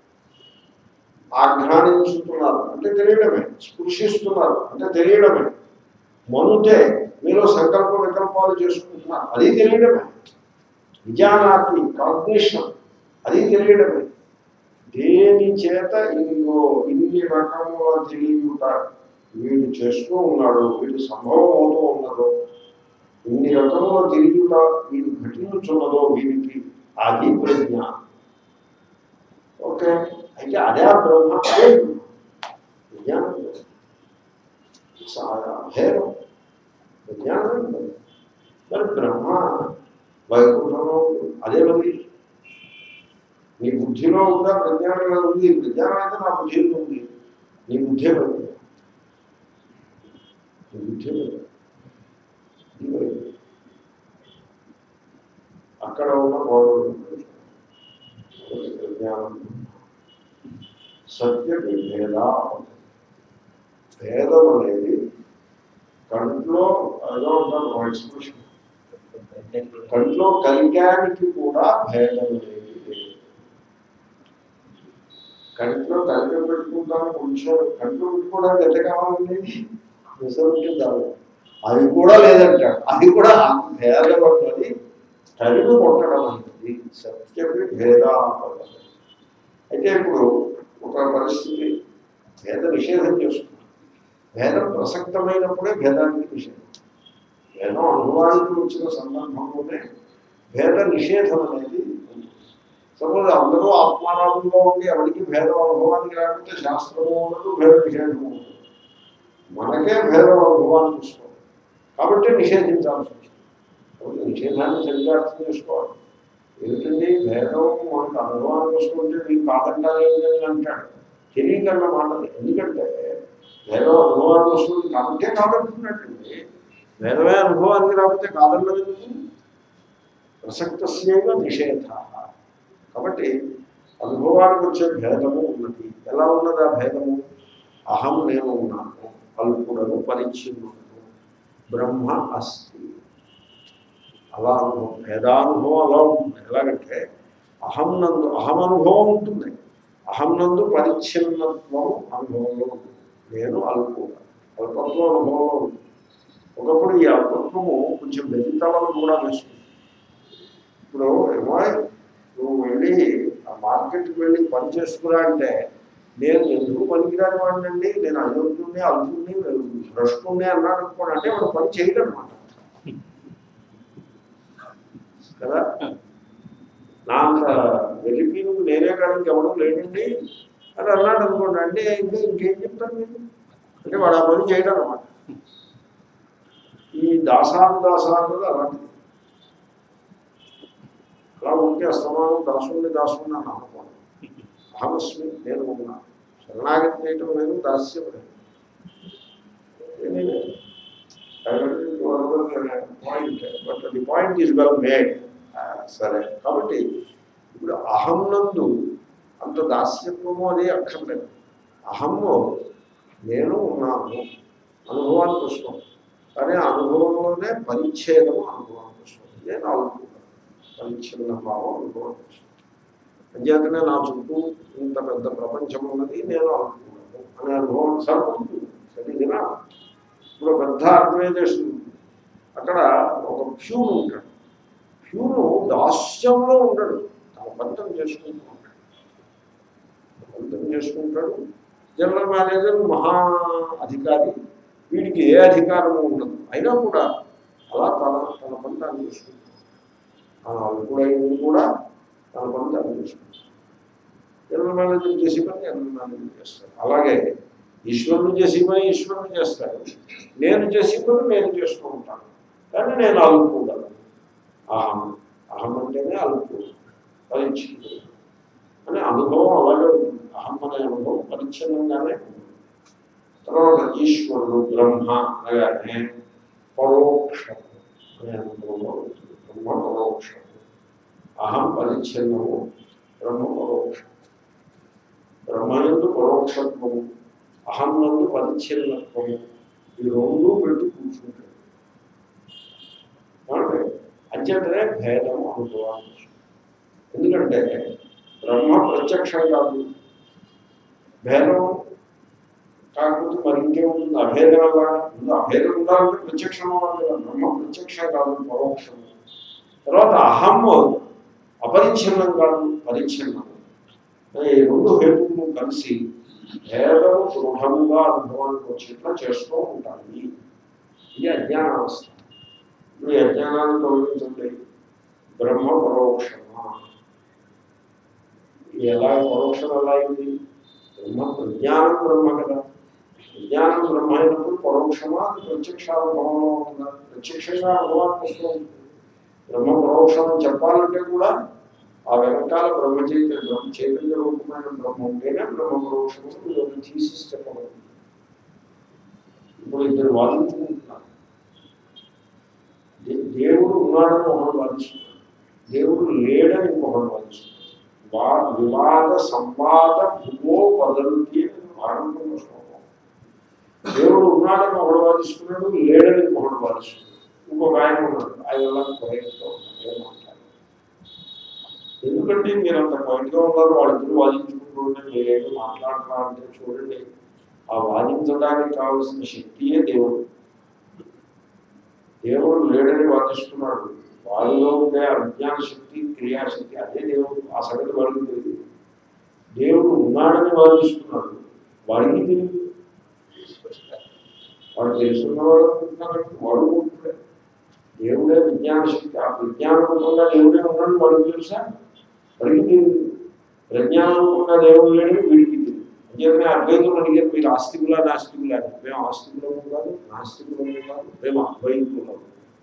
ఆఘ్రానించుతున్నారు అంటే తెలియడమే స్పృశిస్తున్నారు అంటే తెలియడమే మనుతే మీరు సంకల్ప వికల్పాలు చేసుకుంటున్నారు అది తెలియడమే విజానాతి కాగ్నిషన్ అది తెలియడమే దేని చేత ఇంకో ఇన్ని రకముల తెలియట వీడు చేస్తూ ఉన్నాడు వీడు సంభవం అవుతూ ఉన్నదో ఇన్ని రకముల తెలియట వీడు ఘటించున్నదో వీడికి అది ప్రజ్ఞ ఓకే అయితే అదే ఆ బ్రహ్మ అదే బ్రహ్మ. విజ్ఞానం లేదు. సా- భేదం విజ్ఞానం లేదు. మరి బ్రహ్మ వైకుంఠంలో ఉంది. అదే మరి నీ బుద్ధిలో ఉందా ప్రజ్ఞానంలో ఉంది ప్రజ్ఞానం అయితే నా బుద్ధిలో ఉంది నీ బుద్ధే ప్రజ్ఞ నీ బుద్ధే ప్రజ్ఞ ఇది వైకుంఠం. అక్కడ ఉన్న గోడలు ప్రజ్ఞానం సత్య భేద భేదం అనేది కంట్లో ఏదో ఉంటారు ఎక్స్ప్రెషన్ కంట్లో కలిగానికి కూడా భేదం అనేది లేదు కంట్లో కలిగ పెట్టుకుంటాను కొంచెం కంట్లో పెట్టుకోవడానికి ఎంత కావాలండి నిజం కాదు అది కూడా లేదంటాడు అది కూడా భేదం అన్నది తరిమి కొట్టడం అనేది సత్యమి భేదాపద అయితే ఇప్పుడు ఒక పరిస్థితి భేద నిషేధం చేస్తుంది భేదం ప్రసక్తమైనప్పుడే భేదానికి నిషేధం భేదం అనుభవానికి వచ్చిన సందర్భంలోనే భేద నిషేధం అనేది ఉంటుంది సపోజ్ అందరూ ఆత్మారాముగా ఉండి ఎవరికి భేదం అనుభవానికి రాకపోతే శాస్త్రము ఉండదు భేద నిషేధము ఉండదు మనకే భేదం అనుభవానికి వస్తుంది కాబట్టి నిషేధించాల్సి వస్తుంది కాబట్టి నిషేధాన్ని సరిగ్గా అర్థం చేసుకోవాలి ఏమిటండి భేదం మనకు అనుభవానికి వస్తుంటే మీకు కాదంటారు ఏమిటని అంటాడు తెలియకన్న మాటది ఎందుకంటే భేదం అనుభవానికి వస్తుంది కాబట్టే కాదంటున్నట్టండి భేదమే అనుభవానికి రాకపోతే కాదన్నది ఎందుకు? ప్రసక్తస్యవ నిషేధ కాబట్టి అనుభవానికి వచ్చే భేదము ఉన్నది ఎలా ఉన్నది ఆ భేదము అహం నేను ఉన్నాను అల్పుడను పరిచ్ఛిన్నుడను బ్రహ్మ అస్తి అలా అనుభవం భేదానుభవం అలా ఉంటుంది ఎలాగంటే అహం నందు అహం అనుభవం ఉంటుంది అహం నందు పరిచ్ఛిన్నత్వం అనుభవంలో ఉంటుంది నేను అల్పుడ అల్పత్వం అనుభవంలో ఉంటుంది ఒకప్పుడు ఈ అల్పత్వము కొంచెం వెజితలను కూడా వేస్తుంది ఇప్పుడు ఏమో నువ్వు వెళ్ళి ఆ మార్కెట్కి వెళ్ళి పని చేసుకురా అంటే నేను ఎందుకు పనికిరాని వాడినండి నేను అయోగ్యుని అల్పుని భ్రష్టుని అన్నాడు అనుకోండి అంటే వాడు పని చేయడం అనమాట కదా నా అంత వెలిపీను నేనే కానీ ఇంకెవడం లేడండి అని అన్నాడు అనుకోండి అంటే ఇంకా ఇంకేం చెప్తాను నేను అంటే వాడు ఆ పని చేయడం అనమాట ఈ దాసాను దాసాను అలాంటిది అలా ఉంటే అస్తమానం దాసుని దాసుని అని అనుకోండి అహమస్మి నేను ఉన్నా శరణాగతి చేయటం లేదు దాస్యం లేదు ఏమీ లేదు point but the point is well made సరే కాబట్టి ఇప్పుడు అహం నందు అంత దాస్యత్వము అది అక్కర్లేదు అహమ్ము నేను ఉన్నాను అనుభవానికి వస్తాం కానీ ఆ అనుభవంలోనే పరిచ్ఛేదము అనుభవానికి వస్తుంది నేను అనుకున్నాను పరిచ్ఛిన్న భావం అనుభవానికి వస్తుంది అంచేతనే నా చుట్టూ ఇంత పెద్ద ప్రపంచం ఉన్నది నేను అనుకున్నాను అనే అనుభవం సరిపడుతుంది సరిదినా ఇప్పుడు పెద్ద ఆర్గనైజేషన్ ఉంది. అక్కడ ఒక ప్యూన్ ఉంటాడు ప్యూను దాస్యంలో ఉండడు తన పంతం చేసుకుంటూ ఉంటాడు పంతం చేసుకుంటాడు జనరల్ మేనేజర్ మహా అధికారి వీడికి ఏ అధికారము ఉండదు అయినా కూడా అలా తన తన పంతాన్ని చేసుకుంటాడు ఆ అల్పుడైంది కూడా తన పంతాన్ని చేసుకుంటాడు జనరల్ మేనేజర్ చేసి పని జనరల్ మేనేజర్ చేస్తాడు అలాగే ఈశ్వరుడు చేసి పని ఈశ్వరుడు చేస్తాడు నేను చేసి పని నేను చేస్తూ ఉంటాను కానీ నేను అల్పుడను అహం అహం అంటేనే అల్పు పరిచ్ఛిన్నుడు అనే అనుభవం అలాగే ఉంటుంది అహం అనే అనుభవం పరిచ్ఛిన్నంగానే ఉంటుంది తర్వాత ఈశ్వరుడు బ్రహ్మ అనగానే పరోక్షం అనే అనుభవంలో ఉంటుంది బ్రహ్మ పరోక్షం అహం పరిచ్ఛిన్నము బ్రహ్మ పరోక్షం బ్రహ్మయందు పరోక్షత్వము అహం నందు పరిచ్ఛిన్నత్వము ఈ రెండు పెట్టి కూర్చుంటాడు కాబట్టి అంచేతనే భేదము అనుభవాన్ని వస్తుంది. ఎందుకంటే బ్రహ్మ ప్రత్యక్షం కాదు భేదం కాకపోతే మరి ఇంకేముంటుంది అభేదం అలా ముందు అభేదం ఉండాలంటే ప్రత్యక్షం అవ్వాలి కదా బ్రహ్మ ప్రత్యక్షం కాదు పరోక్షం తర్వాత అహం అపరిచ్ఛిన్నం కాదు పరిచ్ఛిన్నం ఈ రెండు హేతువులు కలిసి భేదము దృఢముగా అనుభవానికి వచ్చేట్లా చేస్తూ ఉంటాయి ఇది అజ్ఞానావస్థ ఇప్పుడు ఈ అజ్ఞానాన్ని తొలగించండి బ్రహ్మ పరోక్షమా ఇది ఎలా పరోక్షం ఎలా అయింది బ్రహ్మ ప్రజ్ఞానం బ్రహ్మ కదా విజ్ఞానం బ్రహ్మ అయినప్పుడు పరోక్షమా అది ప్రత్యక్షానుభవంలో ఉందా ప్రత్యక్షంగా అనుభవానికి వస్తూ ఉంటుంది బ్రహ్మ పరోక్షం అని చెప్పాలంటే కూడా ఆ వెనకాల బ్రహ్మ చైతన్య బ్రహ్మ చైతన్య రూపమైన బ్రహ్మ ఉంటేనే బ్రహ్మ పరోక్షము ఇదొక థీసిస్ చెప్పబడింది ఇప్పుడు ఇద్దరు వాదించుకుంటున్నారు దే- దేవుడు ఉన్నాడని ఒకడు వాదిస్తున్నాడు దేవుడు లేడని ఇంకొకడు వాదిస్తున్నాడు వా వివాద సంవాద భూమో వదంతి అని ఆరంభంలో శ్లోకం దేవుడు ఉన్నాడని ఒకడు వాదిస్తున్నాడు లేడని ఇంకొకడు వాదిస్తున్నాడు ఇంకొక ఆయన ఉన్నాడు ఆయన ఎలా కొరేస్తూ ఉన్నాడు ఏం మాట్లాడారు ఎందుకంటే మీరు అంత పాయింట్గా ఉన్నారు వాళ్ళిద్దరు వాదించుకుంటూ ఉంటే మీరేమి మాట్లాడుతున్నారంటే చూడండి ఆ వాదించడానికి కావలసిన శక్తియే దేవుడు దేవుడు లేడని వాదిస్తున్నాడు వారిలో ఉండే అజ్ఞాన శక్తి క్రియాశక్తి అదే దేవుడు ఆ సంగతి వాడికి తెలియదు దేవుడు ఉన్నాడని వాదిస్తున్నాడు వాడికి తెలియదు వాడు తెలుసున్నవాడు అనుకుంటున్నాడు వాడు అనుకుంటున్నాడు దేవుడే విజ్ఞాన శక్తి ఆ విజ్ఞాన రూపంగా దేవుడే ఉన్నాడు వాడికి తెలుసా వాడికి తెలియదు ప్రజ్ఞాన రూపంగా దేవుడు లేడు వీడికి తెలియదు అంచేతనే అద్వైతులు అడిగారు మీరు ఆస్తికులా నాస్తికులా అని మేము ఆస్తికులము కాదు నాస్తికులము కాదు మేము అద్వైతులము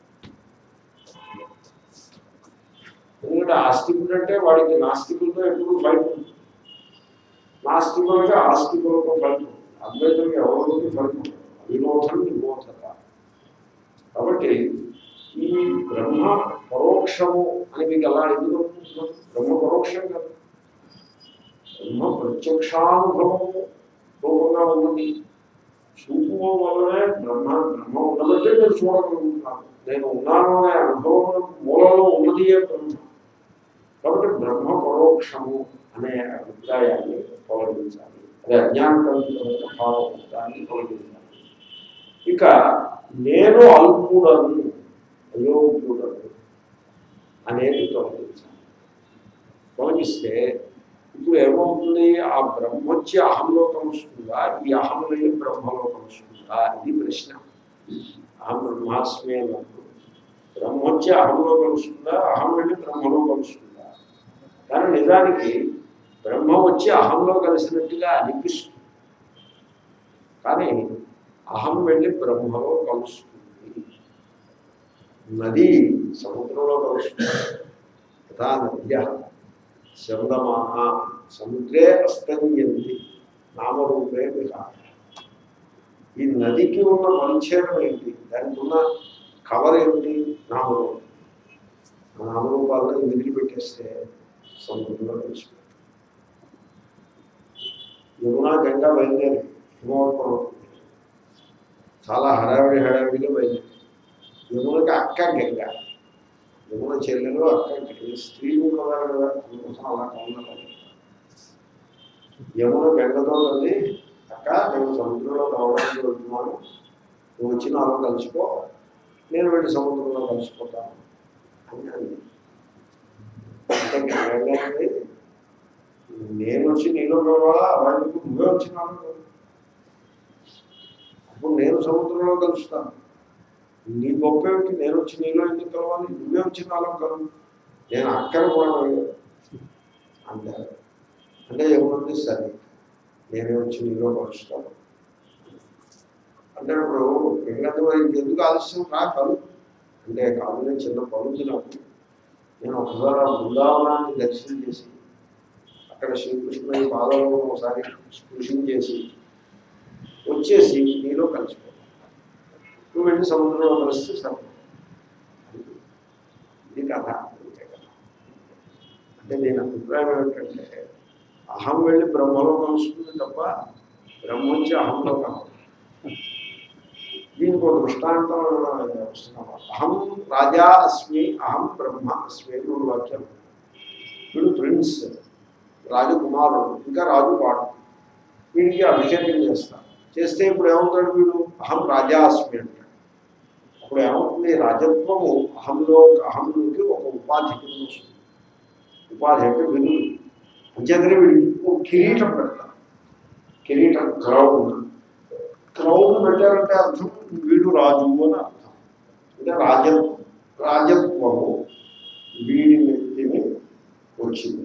ఎందుకంటే ఆస్తికుడు అంటే వాడికి నాస్తికులతో ఎప్పుడు ఫైట్ ఉంటుంది నాస్తికులకి ఆస్తికులతో ఫైట్ ఉంటుంది అద్వైతులకి ఎవరికి ఫైట్ ఉంటుంది వినోదం నిబోధత కాబట్టి ఈ బ్రహ్మ పరోక్షము అని మీకు ఎలా ఎందుకు అనుకుంటున్నాం? బ్రహ్మ పరోక్షం కదా బ్రహ్మ ప్రత్యక్షానుభవము రూపంగా ఉన్నది చూపు వల్లనే బ్రహ్మ బ్రహ్మ ఉన్నదంటే నేను చూడగలుగుతున్నాను నేను ఉన్నాను అనే అనుభవం మూలంలో ఉన్నది ఏ బ్రహ్మ కాబట్టి బ్రహ్మ పరోక్షము అనే అభిప్రాయాన్ని తొలగించాలి అదే అజ్ఞానకల్పితమైన భావం దాన్ని తొలగించాలి ఇక నేను అల్పుడను అయోగ్యుడను అనేది తొలగించాలి తొలగిస్తే ఇప్పుడు ఏమవుతుంది ఆ బ్రహ్మ వచ్చి అహంలో కలుస్తుందా ఈ అహం వెళ్ళి బ్రహ్మలో కలుస్తుందా ఇది ప్రశ్న అహం బ్రహ్మాస్మి అన్నప్పుడు బ్రహ్మ వచ్చి అహంలో కలుస్తుందా అహం వెళ్ళి బ్రహ్మలో కలుస్తుందా కానీ నిజానికి బ్రహ్మ వచ్చి అహంలో కలిసినట్టుగా అనిపిస్తుంది కానీ అహం వెళ్ళి బ్రహ్మలో కలుస్తుంది నది సముద్రంలో కలుస్తుంది యథా నద్య శబ్దమాన సముద్రే అస్తన్యంతి నామరూపే విహార ఈ నదికి ఉన్న పరిచ్ఛేదం ఏంటి దానికి ఉన్న కవర్ ఏంటి నామరూపం ఆ నామరూపాలను వదిలి పెట్టేస్తే సముద్రంలో కలిసిపోతుంది యమునా గంగా బయలుదేరి హిమవత్పర్వతం చాలా హడావిడి హడావిడిగా బయలుదేరి యమునకి అక్క గంగ యమున చెల్లెలు అక్క గంగ స్త్రీలు ఉన్నారు కదా అందుకోసం అలా కన్నారు యమున గంగతో వెళ్ళి అక్క నేను సముద్రంలో రావడానికి వెళ్తున్నాను నువ్వు వచ్చి నాలో కలిసిపో నేను వెళ్ళి సముద్రంలో కలిసిపోతాను అని అంది అంటే గంగ అంది, నేను వచ్చి నీలో రావాలా అలాగే నువ్వే వచ్చి నాలో కలువు. అప్పుడు నేను సముద్రంలో కలుస్తాను నీ గొప్ప ఏమిటి నేను వచ్చి నీలో ఎందుకు కలవాలి నువ్వే వచ్చి నాలో కలవు నేను అక్కడ కూడా వెళ్ళాను అంటారు అంటే ఏముంది సరే నేనే వచ్చి నీలో కలుస్తాను అంటే ఇప్పుడు వెంకట ఎందుకు ఆలస్యం రా కలు అంటే కాదు నేను చిన్న పనులు నాకు నేను ఒకసారి ఆ బృందావనాన్ని దర్శనం చేసి అక్కడ శ్రీకృష్ణ పాదంలో ఒకసారి స్పృశం చేసి వచ్చేసి నీలో కలిసిపోతాను నువ్వు వెళ్ళి సముద్రంలో కలిస్తే సరే ఇది కథ అంతే కథ అంటే నేను అభిప్రాయం ఏమిటంటే అహం వెళ్ళి బ్రహ్మలో కలుస్తుంది తప్ప బ్రహ్మ వచ్చి అహంలో కాదు దీనికి ఒక దృష్టాంతం వస్తున్నాము అహం రాజా అస్మి అహం బ్రహ్మ అస్మి అని మూడు వాక్యాలు వీడు ప్రిన్స్ రాజకుమారుడు ఇంకా రాజు పాడు వీడికి అభిషేకం చేస్తాను చేస్తే ఇప్పుడు ఏమవుతాడు వీడు అహం రాజా అస్మి అంటాడు అప్పుడు ఏమవుతుంది రాజత్వము అహంలో అహంలోకి ఒక ఉపాధి కింద వస్తుంది ఉపాధి అంటే వినుడు అంచేతనే వీడికి ఓ కిరీటం పెడతారు కిరీటం క్రౌన్ క్రౌన్ పెట్టారంటే అర్థం వీడు రాజు అని అర్థం అంటే రాజ రాజత్వము వీడి వ్యక్తిని వచ్చింది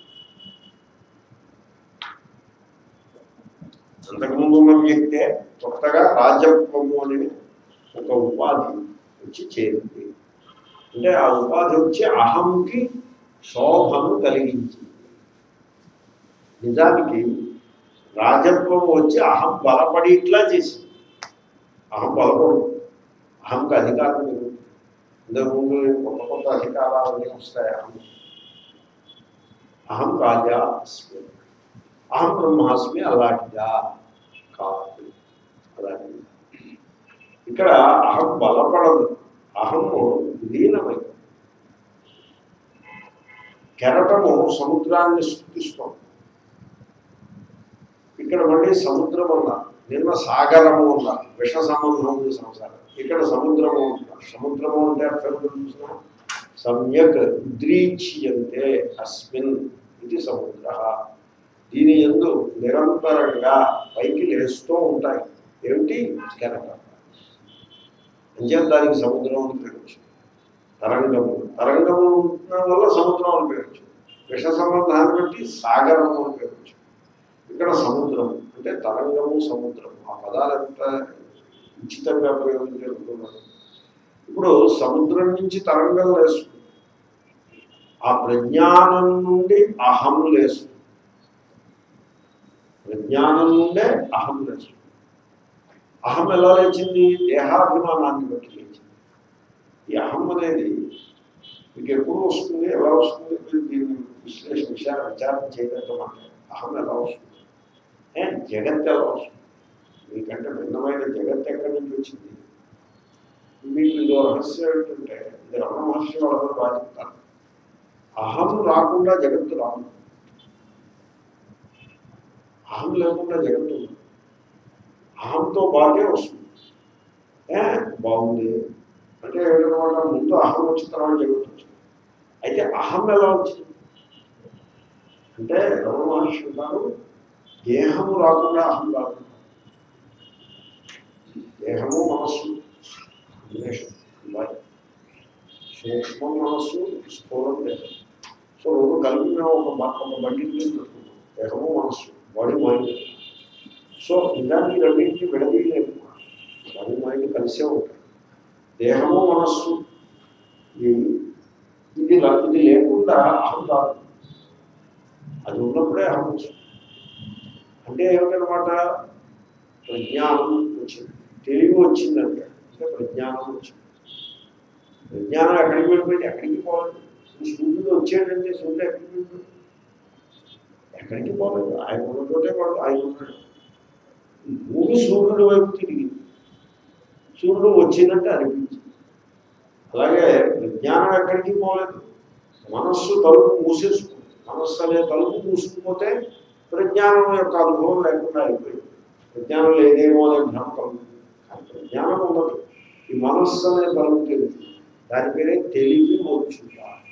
అంతకుముందు ఉన్న వ్యక్తే కొత్తగా రాజత్వము అనే ఒక ఉపాధి వచ్చి చేరింది అంటే ఆ ఉపాధి వచ్చి అహంకి శోభను కలిగించింది నిజానికి రాజత్వం వచ్చి అహం బలపడి ఇట్లా చేసింది అహం బలపడు అహంకి అధికారం లేదు ఇంతకుముందు కొత్త కొత్త అధికారాలన్నీ వస్తాయి అహం అహం రాజా అస్మి అహం బ్రహ్మాస్మి అలాంటిదా కాదు అలాంటిది ఇక్కడ అహం బలపడదు అహము లీనమైంది కెరటము సముద్రాన్ని సృష్టిస్తోంది ఇక్కడ మళ్ళీ సముద్రం అన్నారు నిన్న సాగరము అన్నారు విష సంబంధం ఉంది సంసారం ఇక్కడ సముద్రము అంటారు సముద్రము అంటే అర్థం చూసిన సమ్యక్ ఉద్రీచ్యంతే అస్మిన్ ఇది సముద్ర దీని ఎందు నిరంతరంగా పైకి లేస్తూ ఉంటాయి ఏమిటి కెరటం అంచేత దానికి సముద్రం అని పేరు వచ్చింది తరంగము తరంగము ఉండడం వల్ల సముద్రం అని పేరు వచ్చింది విష సంబంధాన్ని బట్టి సాగరము అని పేరు వచ్చింది ఇక్కడ సముద్రం అంటే తరంగము సముద్రం ఆ పదాలు ఎంత ఉచితంగా ప్రయోగించుకుంటున్నారు ఇప్పుడు సముద్రం నుంచి తరంగం లేస్తుంది ఆ ప్రజ్ఞానం నుండి అహం లేస్తుంది ప్రజ్ఞానం నుండే అహం లేస్తుంది అహం ఎలా లేచింది దేహాభిమానాన్ని బట్టి లేచింది ఈ అహం అనేది మీకు ఎప్పుడు వస్తుంది ఎలా వస్తుంది మీరు దీన్ని విశ్లేషణ విచార విచారణ చేయడంతో మాట్లాడారు అహం ఎలా వస్తుంది ఏ జగత్ ఎలా వస్తుంది మీకంటే భిన్నమైన జగత్ ఎక్కడి నుంచి వచ్చింది మీకు ఇదో రహస్యం ఏంటంటే ఇది రమణ మహర్షి వాళ్ళందరూ బాగా చెప్తారు అహం రాకుండా జగత్తు రాదు అహం లేకుండా జగత్తు ఉండదు. అహంతో బాగే వస్తుంది ఏ బాగుంది అంటే ఏమిటనమాట ముందు అహం వచ్చిన తర్వాత జగత్తు వచ్చింది అయితే అహం ఎలా వచ్చింది అంటే రమణ మహర్షి ఉంటారు దేహము రాకుండా అహం రాదు దేహము మనస్సు combination, combine. సూక్ష్మ మనస్సు స్థూలం దేహం సో రెండు కలిపి మేము ఒక బ- ఒక బండి పెట్టుకుంటాం దేహము మనస్సు బాడీ మైండ్ సో ఇదాన్ని రెండింటికి విడదీయలేదు బాడీ మైండ్ కలిసే ఉంటాయి దేహము మనస్సు ఇది ఇది ల- ఇది లేకుండా అహం రాదు అది ఉన్నప్పుడే అహం వస్తుంది అంటే ఏమిటనమాట ప్రజ్ఞానం వచ్చింది తెలివి వచ్చిందంటే అంటే ప్రజ్ఞానం వచ్చింది ప్రజ్ఞానం ఎక్కడికి వెళ్ళిపోయింది ఎక్కడికి పోలేదు ఈ సూర్యుడు వచ్చాడంటే సూర్యుడు ఎక్కడికి వెళ్ళిపోయింది ఎక్కడికి పోలేదు ఆయన ఉన్నతోటే వాడు ఆయన ఉన్నాడు ఈ భూమి సూర్యుడు వైపు తిరిగింది సూర్యుడు వచ్చిందంటే అనిపించింది అలాగే ప్రజ్ఞానం ఎక్కడికి పోలేదు మనస్సు తలుపు మూసేసుకుంది మనస్సు అనే తలుపు మూసుకుపోతే ప్రజ్ఞానం యొక్క అనుభవం లేకుండా అయిపోయింది ప్రజ్ఞానం లేదేమో అనే భ్రమ కలుగుతుంది కానీ ప్రజ్ఞానం ఉండదు ఈ మనస్సు అనే తలుపు తెలుసు దాని పేరే తెలివి మోక్షుట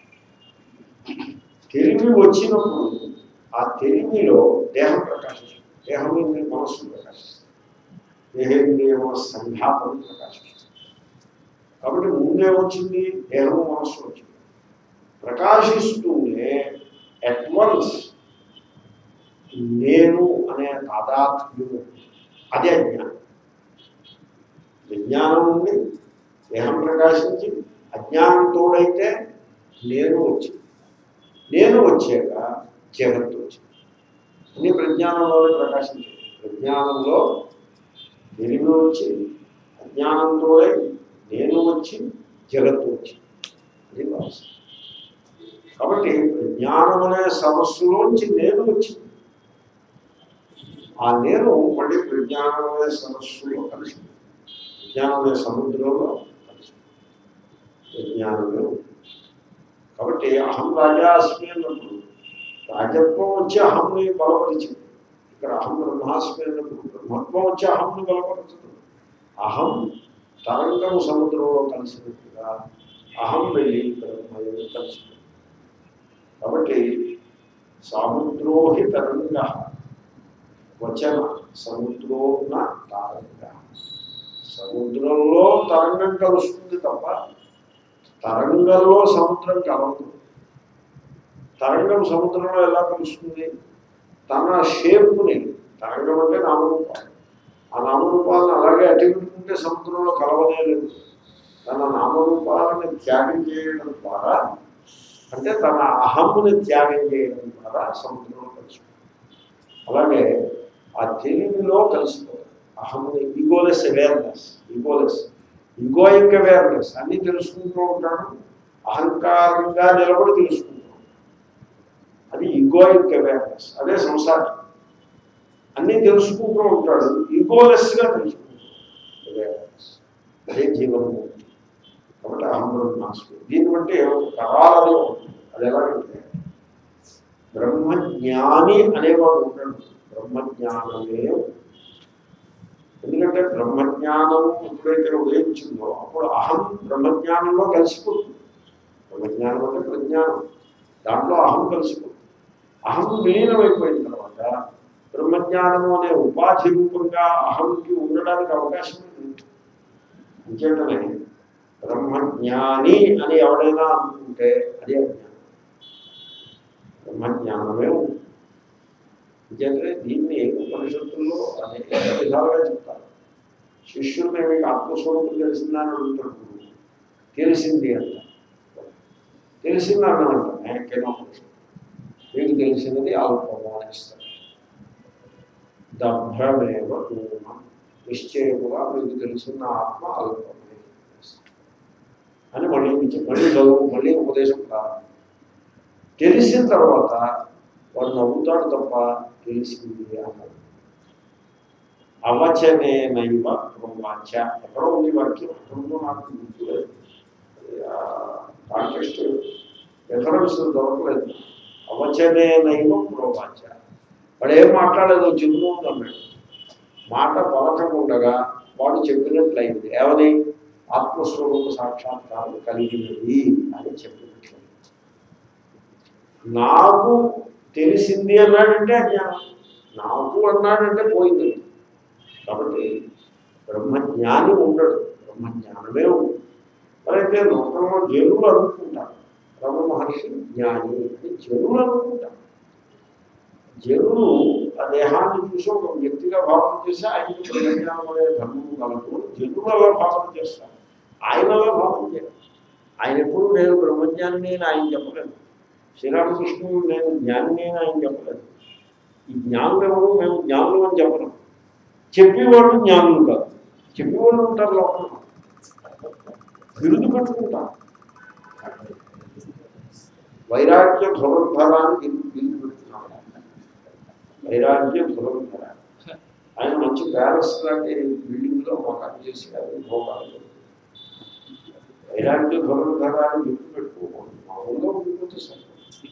తెలివి వచ్చినప్పుడు ఆ తెలివిలో దేహం ప్రకాశిస్తుంది దేహం ఇంద్రియ మనస్సు ప్రకాశిస్తుంది దేహేంద్రియ మనస్సు సంఘాతం ప్రకాశిస్తుంది కాబట్టి ముందేమొచ్చింది దేహము మనస్సు వచ్చింది ప్రకాశిస్తూనే అట్వన్స్ నేను అనే తాదాత్మ్యము అదే అజ్ఞానం విజ్ఞానం ఉంది దేహం ప్రకాశించి అజ్ఞానం తోడైతే నేను వచ్చింది నేను వచ్చాక జగత్తు వచ్చింది అన్ని ప్రజ్ఞానంలోనే ప్రకాశించింది ప్రజ్ఞానంలో తెలివి వచ్చి అజ్ఞానంతోడై నేను వచ్చి జగత్తు వచ్చింది అది వాస్తవం కాబట్టి జ్ఞానం అనే సమస్యలోంచి నేను వచ్చింది ఆ నేను మళ్ళీ ప్రజ్ఞానం అనే సమస్యలో కలిసింది విజ్ఞానం అనే సముద్రంలో కలిసింది విజ్ఞానమే ఉంది కాబట్టి అహం రాజా అస్మి అన్నప్పుడు రాజత్వం వచ్చి అహంని బలపరిచింది ఇక్కడ అహం బ్రహ్మాస్మి అన్నప్పుడు బ్రహ్మత్వం వచ్చి అహంని బలపరచదు అహం తరంగము సముద్రంలో కలిసినట్టుగా అహం వెళ్ళి బ్రహ్మయ్య కలిసిపోయింది కాబట్టి సముద్రోహి తరంగ వచన సముద్రోన తరంగ సముద్రంలో తరంగం కలుస్తుంది తప్ప తరంగంలో సముద్రం కలవదు తరంగం సముద్రంలో ఎలా కలుస్తుంది తన షేపుని తరంగం అంటే నామరూపాలు ఆ నామరూపాలను అలాగే అటుకుంటే సముద్రంలో కలవలేదు తన నామరూపాలను త్యాగం చేయడం ద్వారా అంటే తన అహమ్ముని త్యాగం చేయడం ద్వారా సముద్రంలో కలుసుకుంటుంది అలాగే ఆ తెలివిలో కలిసిపోతుంది అహమ్ముని egoless awareness egoless egoic awareness అన్నీ తెలుసుకుంటూ ఉంటాడు అహంకారంగా నిలబడి తెలుసుకుంటాడు అది ఈగోయిక్ అవేర్నెస్ అదే సంసారం అన్నీ తెలుసుకుంటూ ఉంటాడు ఈగోలెస్గా తెలుసుకుంటాడు అవేర్నెస్ అదే జీవనము కాబట్టి అహం బ్రహ్మాస్మి దీన్ని బట్టి కరాలని ఉంటుంది అది ఎలాగంటే బ్రహ్మజ్ఞాని అనేవాడు ఉంటాడు బ్రహ్మజ్ఞానమే ఎందుకంటే బ్రహ్మజ్ఞానం ఎప్పుడైతే ఉదయించిందో అప్పుడు అహం బ్రహ్మజ్ఞానంలో కలిసిపోతుంది బ్రహ్మజ్ఞానం అంటే ప్రజ్ఞానం దాంట్లో అహం కలిసిపోతుంది అహం విలీనమైపోయిన తర్వాత బ్రహ్మజ్ఞానము అనే ఉపాధి రూపంగా అహంకి ఉండడానికి అవకాశం లేదు అంచేతనే బ్రహ్మజ్ఞాని అని ఎవడైనా అనుకుంటే అదే అజ్ఞానం బ్రహ్మజ్ఞానమే ఉంది అంచేతే దీన్ని ఉపనిషత్తుల్లో అనేక విధాలుగా చెప్తారు శిష్యుల్ని మీకు ఆత్మస్వరూపం తెలిసిందని అడుగుతాడు గురువు. తెలిసింది అంట తెలిసిందని అంటాను కేనో మీకు తెలిసినది అల్పము అనేస్తాడు దభ్రమేవ దూరం నిశ్చయముగా మీకు తెలిసిన ఆత్మ అల్పమే అని మళ్ళీ ఇచ్చి- మళ్ళీ చదువు మళ్ళీ ఉపదేశం ప్రారంభం తెలిసిన తర్వాత వాడు నవ్వుతాడు తప్ప తెలిసింది అన్నాడు అవచనే నైవ వాచ ఎక్కడో ఉంది వాక్యం ఎక్కడుందో నాకు గుర్తులేదు కాంటెస్ట్ రిఫరెన్స్ దొరకలేదు అవచనే నైవ ప్రోవాచ వాడు ఏం మాట్లాడలేదు జిమ్ము అన్నాడు మాట పలకకుండగా వాడు చెప్పినట్లయింది ఏమని ఆత్మస్వరూప సాక్షాత్కారం కలిగినది అని చెప్పినట్లు నాకు తెలిసింది అన్నాడంటే అజ్ఞానం నాకు అన్నాడంటే పోయింది కాబట్టి బ్రహ్మజ్ఞాని ఉండడు బ్రహ్మజ్ఞానమే ఉంది మరైతే లోకంలో జనులు అనుకుంటారు రమ మహర్షి జ్ఞాని అని జనులు అనుకుంటారు జనులు ఆ దేహాన్ని చూసి ఒక వ్యక్తిగా భావన చేసి ఆయనకి బ్రహ్మజ్ఞానం అనే ధర్మము కలదు జనులు అలా భావన చేస్తారు ఆయన అలా భావన చేయరు ఆయన ఎప్పుడు నేను బ్రహ్మజ్ఞాని అని ఆయన చెప్పలేదు శ్రీరామకృష్ణుడు నేను జ్ఞాని అని ఆయన చెప్పలేదు ఈ జ్ఞానులు ఎవరు మేము జ్ఞానులు అని చెప్పలేము చెప్పేవాళ్ళు జ్ఞానులు కాదు చెప్పేవాళ్ళు ఉంటారు లోకంలో బిరుదు పెట్టుకుంటారు వైరాగ్య ధృవధరాన్ని బిరుదు బిరుదు పెట్టుకున్నాడు వైరాగ్య ధృవధర ఆయన మంచి ప్యాలెస్ లాంటి బిల్డింగ్లో మకాన్ చేసి అది భోగాలు వైరాగ్య ధృవధరాన్ని బిరుదు పెట్టుకోకూడదు మామూలుగా ఉండిపోతే సరిపోతుంది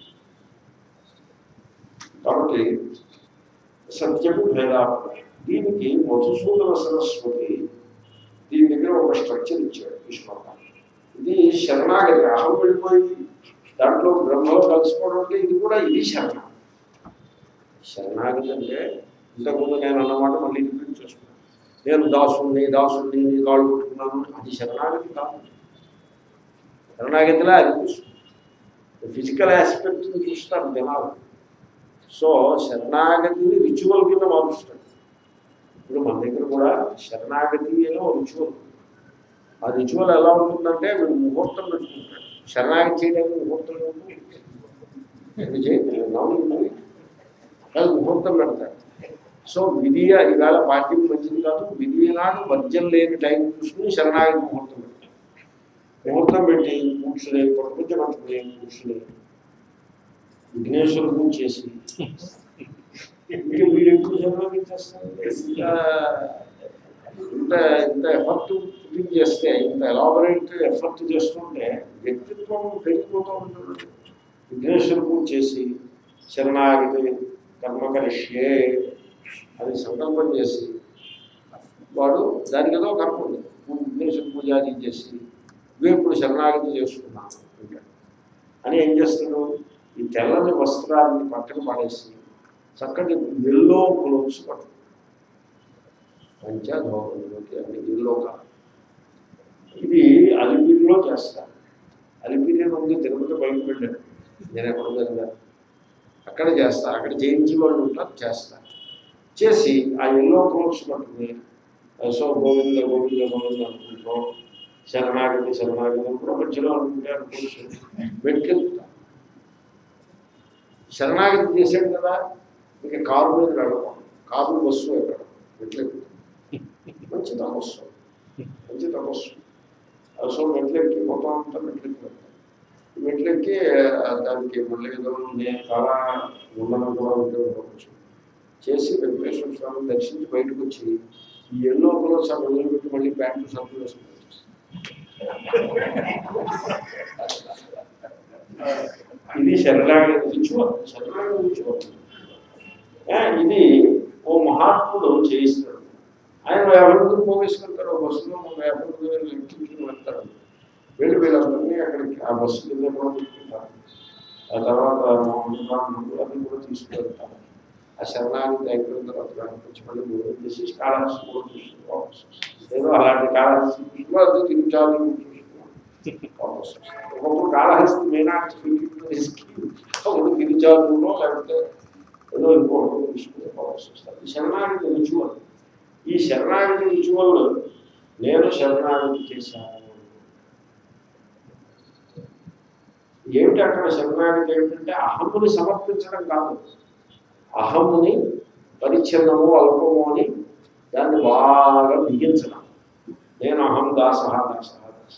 కాబట్టి సత్యము భేదాత్మ దీనికి మధుసూదన సరస్వతి దీని దగ్గర ఒక స్ట్రక్చర్ ఇచ్చాడు ఈ శ్లోకాన్ని ఇది శరణాగతి అహం వెళ్ళిపోయి దాంట్లో బ్రహ్మలో కలిసిపోవడం అంటే ఇది కూడా ఇది శరణ శరణాగతి అంటే ఇంతకుముందు నేను అన్నమాట మళ్ళీ రిపీట్ చేస్తున్నాను నేను దాసుని దాసుని నీ కాళ్ళు పెట్టుకున్నాను అది శరణాగతి కాదు శరణాగతిలో అది చూస్తుంది ఫిజికల్ ఆస్పెక్ట్ని చూస్తారు జనాలు సో శరణాగతిని రిచువల్ కింద మారుస్తాడు ఇప్పుడు మన దగ్గర కూడా శరణాగతి అనే ఒక రిచువల్ ఆ రిచువల్ ఎలా ఉంటుందంటే వీడు ముహూర్తం పెట్టుకుంటాడు శరణాగతి చేయడానికి ముహూర్తం ఉంటుంది ఇది చేయండి నవ్వు అది ముహూర్తం పెడతాడు సో విధియ ఇవాళ పార్టీకి మంచిది కాదు విధి నాడు వర్జం లేని టైం చూసుకుని శరణాగతి ముహూర్తం పెడతాడు ముహూర్తం పెట్టి కూర్చుని ప్రపంచ పట్టుకుని కూర్చుని విఘ్నేశ్వర పూజ చేసి వీడు వీడు ఎక్కువ శరణాగతి చేస్తాడు ఇంకా ఇంత ఇంత ఎఫర్ట్ పుట్టింగ్ చేస్తే ఇంత ఎలాబరేట్ ఎఫర్ట్ చేస్తుంటే వ్యక్తిత్వం పెరిగిపోతూ ఉంటుంది విఘ్నేశ్వర పూజ చేసి శరణాగతి కర్మకరిష్యే అని సంకల్పం చేసి వాడు దానికి ఏదో కర్మ ఉంది విఘ్నేశ్వర పూజ అది చేసి ఇవే ఇప్పుడు శరణాగతి చేస్తున్నాను అంటాడు అని ఏం చేస్తాడు ఈ తెల్లని వస్త్రాన్ని పక్కన పడేసి చక్కటి ఎల్లో క్లోత్స్ పట్టు మంచిగా ధోరణిలోకి అన్ని ఎల్లో కాదు ఇది అలిపిరిలో చేస్తారు అలిపిరి నుండి తిరుపతి బయటకు వెళ్ళాను నేను ఎక్కడ వెళ్ళాను అక్కడ చేస్తారు అక్కడ జయించి వాళ్ళు ఉంటారు చేస్తారు చేసి ఆ ఎల్లో క్లోత్స్ పట్టుకుని సో గోవింద గోవింద గోవింద అనుకుంటూ శరణాగతి శరణాగతి కూడా మధ్యలో అనుకుంటే అనుకోవచ్చు వెట్టుకెళ్తాం శరణాగతి చేశాడు కదా ఇక కారు మీద వెళ్ళకూడదు కారు బస్సు ఎక్కడ మెట్లెక్కి మంచి తపస్సు మంచి తపస్సు సో మెట్లెక్కి మొత్తం అంతా మెట్లెక్కి వెళ్తాం ఈ మెట్లెక్కి ఆ, దానికి మళ్ళీ ఏదో నేను చాలా ఉండడం కూడా ఉంటే ఉండవచ్చు చేసి వెంకటేశ్వర స్వామిని దర్శించి బయటకు వచ్చి ఈ ఎల్లో కలర్స్ ఆ పెట్టి మళ్ళీ ప్యాంటు సర్కులు వేసుకుంటాం ఇది శరణాగతి రిచువల్ శరణాగతి రిచువల్ ఇది ఓ మహాత్ముడు చేయిస్తాడు ఆయన యాభై మంది పోగేసుకుంటారు ఓ బస్సులో ఒక యాభై మంది ఎక్కించుకుని వెళ్తారు వెళ్ళి వీళ్ళందరినీ అక్కడికి ఆ బస్సు కింద కూడా పెట్టుకుంటారు ఆ తర్వాత బ్రాహ్మణులు అన్ని కూడా తీసుకువెళ్తారు ఆ శరణాగతి అయిపోయిన తర్వాత వెనక్కి వచ్చి మళ్ళీ భోజనం చేసి కాళహస్తి కూడా చూసుకోవాల్సి వస్తుంది ఏదో అలాంటి కాళహస్తి చూసుకుని అది తిరుగుచాలు చూసుకోవాలి ఒకప్పుడు కాళహస్తి మీనాక్షి ఒకప్పుడు గిరిజాతులో లేకపోతే ఏదో ఇంకోటి తీసుకునే పోవాల్సి వస్తుంది ఈ శరణాగతి రిచువల్ ఈ శరణాగతి రిచువల్ నేను శరణాగతి చేశాను ఏమిటి అక్కడ శరణాగతి ఏమిటంటే అహమ్ముని సమర్పించడం కాదు అహమ్ముని పరిచ్ఛిన్నము అల్పము అని దాన్ని బాగా బిగించడం నేను అహం దాస దాస దాస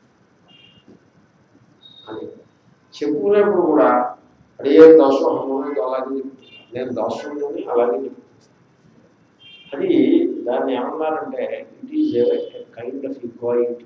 అని చెప్పుకునేప్పుడు కూడా అడిగే దాసు అహమ్మని అలాగే చెప్తున్నాను నేను దాసుని అలాగే చెప్తున్నాను అది దాన్ని ఏమన్నారంటే it is kind of equality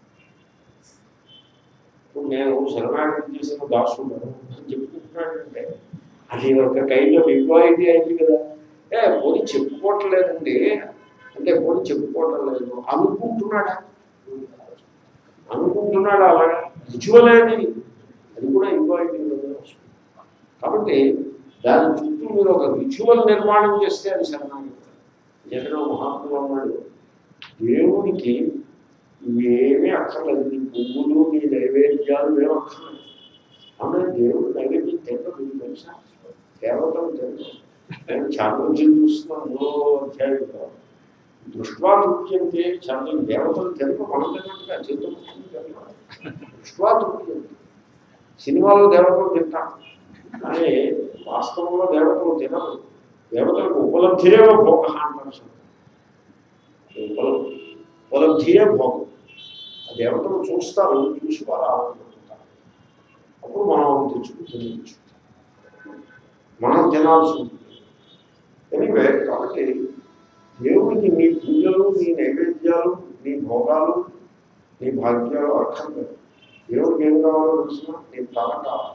ఇప్పుడు నేను శరణాగతి చేసిన దాసుడు అని చెప్పుకుంటున్నానంటే అది ఒక కైండ్ ఆఫ్ ఈక్వాలిటీ అయింది కదా ఏ పోనీ చెప్పుకోవట్లేదండి అంటే పోనీ చెప్పుకోవటం లేదు అనుకుంటున్నాడా అనుకుంటున్నాడా అలాగా రిచువల్ అనేది అది కూడా ఈక్వాలిటీ కాబట్టి దాని చుట్టూ మీరు ఒక రిచువల్ నిర్మాణం చేస్తే అది శరణాగతి జగన్ మహాత్ములు అన్నాడు దేవుడికి ఏమీ అక్కర్లేదు నీ పువ్వులు నీ నైవేద్యాలు ఏం అక్కర్లేదు ఆమె దేవుడు నైవేద్యం తింటాం మీకు తెలుసా దేవతలు తింటాం నేను చాంద్రోజ్యం చూస్తున్నాను మూడో అధ్యాయంలో దృష్ట్వా తృప్యంతే చాంద్రం దేవతలు తినక మనం తిన్నట్టుగా చేతులు దృష్ట్వా తృప్యంతే సినిమాలో దేవతలు తింటాం కానీ వాస్తవంలో దేవతలు తినరు దేవతలకు ఉపలబ్ధిరే భోగ అంటారు ఉపలబ్ధి ఉపలబ్ధియే భోగం ఆ దేవతలు చూస్తారు చూసి వారు ఆనందపడుతుంటారు అప్పుడు మనం అవి తెచ్చుకుని తినచ్చు మనం తినాల్సి ఉంటుంది ఎనివే కాబట్టి దేవుడికి నీ పూజలు నీ నైవేద్యాలు నీ భోగాలు నీ భాగ్యాలు అక్కర్లేదు దేవుడికి ఏం కావాలో తెలిసిన నీ తల కావాలి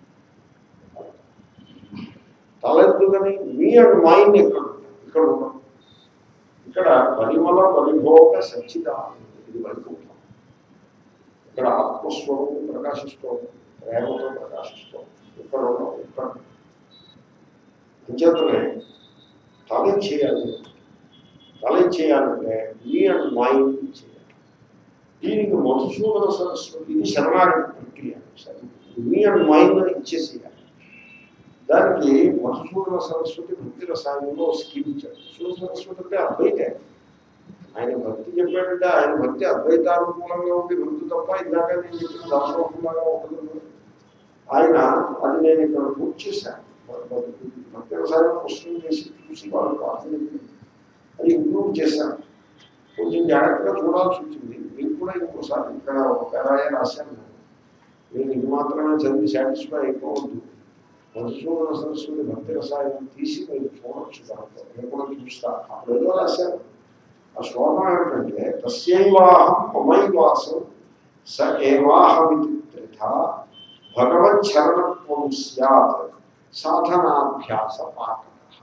తల ఎందుకని మీ అండ్ మైండ్ ఎక్కడ ఉంటుంది? ఇక్కడ ఉన్నాం ఇక్కడ పరిమళ పరిభోగ సచ్చిదానంద ఇది వైకుంఠం ఇక్కడ ఆత్మస్వరూపం ప్రకాశిస్తూ ప్రేమతో ప్రకాశిస్తూ ఇక్కడ ఉన్నాం ఇక్కడ అంచేతనే తల చేయాలి తల చేయాలంటే మీ అండ్ మైండ్ చేయాలి దీనికి మధుసూదన సరస్వతి ఇది శరణాగతి ప్రక్రియ మీ అండ్ మైండ్ ఇచ్చేసేయాలి దానికి మధుసూదన సరస్వతి భక్తి రసాయనంలో స్కీమ్ ఇచ్చాడు మధుసూదన సరస్వతి అంటే అద్వైతే ఆయన భక్తి చెప్పాడంటే ఆయన భక్తి అద్వైతానుకూలంగా ఉండి భక్తి తప్ప ఇందాక నేను చెప్పిన దాసోహంలాగా ఉండదు ఆయన అది నేను ఇక్కడ పూర్తి చేశాను భక్తి రసాయనం పుస్తకం చేసి చూసి వాళ్ళు ప్రార్థన అది ఇంప్రూవ్ చేశాను కొంచెం జాగ్రత్తగా చూడాల్సి వచ్చింది మీకు కూడా ఇంకోసారి ఇక్కడ ఒక పేరాయ రాశాను నేను ఇది మాత్రమే చదివి సాటిస్ఫై అయిపోవద్దు మధుసూదన సరస్వతి భక్తి రసాయనం తీసి మీరు చూడొచ్చు దాంట్లో నేను కూడా చూస్తా అప్పుడు ఏదో రాశాను ఆ శ్లోకం ఏమిటంటే తస్యైవాహం మమైవాసం స ఏవాహమితి త్రిధ భగవచ్చరణత్వం స్యాత్ సాధనాభ్యాస పాఠ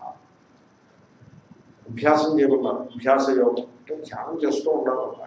అభ్యాసం చేయమన్నారు అభ్యాస యోగం అంటే ధ్యానం చేస్తూ ఉండాలన్నమాట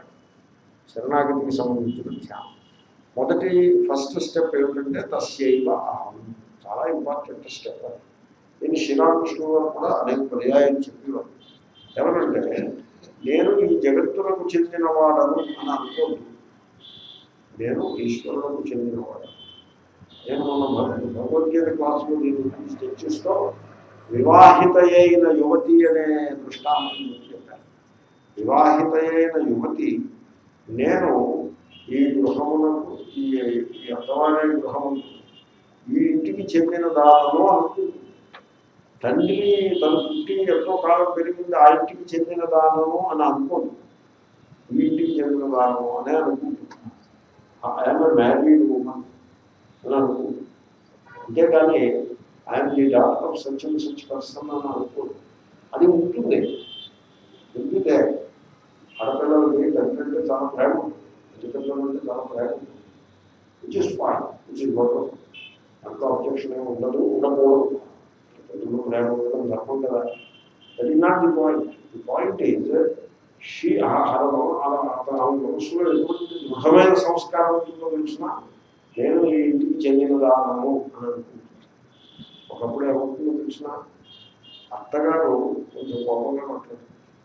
శరణాగతికి సంబంధించిన ధ్యానం మొదటి ఫస్ట్ స్టెప్ ఏమిటంటే తస్యైవ అహం చాలా ఇంపార్టెంట్ స్టెప్ అది దీన్ని శ్రీరామకృష్ణ గారు కూడా అనేక పర్యాయం చెప్పేవారు ఎవరంటే నేను ఈ జగత్తులకు చెందినవాడను అని అనుకోదు నేను ఈశ్వరులకు చెందినవాడు నేను మన భగ- భగవద్గీత క్లాసులో దీని గురించి చర్చిస్తూ వివాహిత అయిన యువతి అనే దృష్టాంతం మీకు చెప్పాను వివాహిత అయిన యువతి నేను ఈ గృహమునకు ఈ ఈ అత్తవారి గృహమును ఈ ఇంటికి చెందిన దానము అనుకుంటుంది తండ్రి తన పుట్టి ఎంతో కాలం పెరిగింది ఆ ఇంటికి చెందిన దానము అని అనుకోదు ఈ ఇంటికి చెందిన దానము అనే అనుకుంటుంది ఐఎమ్ మ్యారీడ్ ఉమెన్ అని అనుకుంటుంది అంతేకాని I'm the doctor of such and such person అని అనుకోదు అది ఉంటుంది ఉంటుందే ఆడపిల్లలకి తండ్రి అంటే చాలా ప్రేమ ఉంటుంది తల్లిదండ్రులు అంటే చాలా ప్రేమ ఉంటుంది which is fine which is గొడవ అంత అబ్జెక్షన్ ఏమి ఉండదు ఉండకూడదు తల్లిదండ్రులు ప్రేమ ఉండడం ధర్మం కదా that is not the point the point is she ఆహారం అలా అతను ఆమె మనసులో ఎటువంటి దృఢమైన సంస్కారం ఉంటుందో తెలిసిన నేను ఈ ఇంటికి చెందినదానము అని అనుకుంటున్నాను ఒకప్పుడు ఏమవుతుందో తెలిసిన అత్తగారు కొంచెం కోపంగా మాట్లాడుతుంది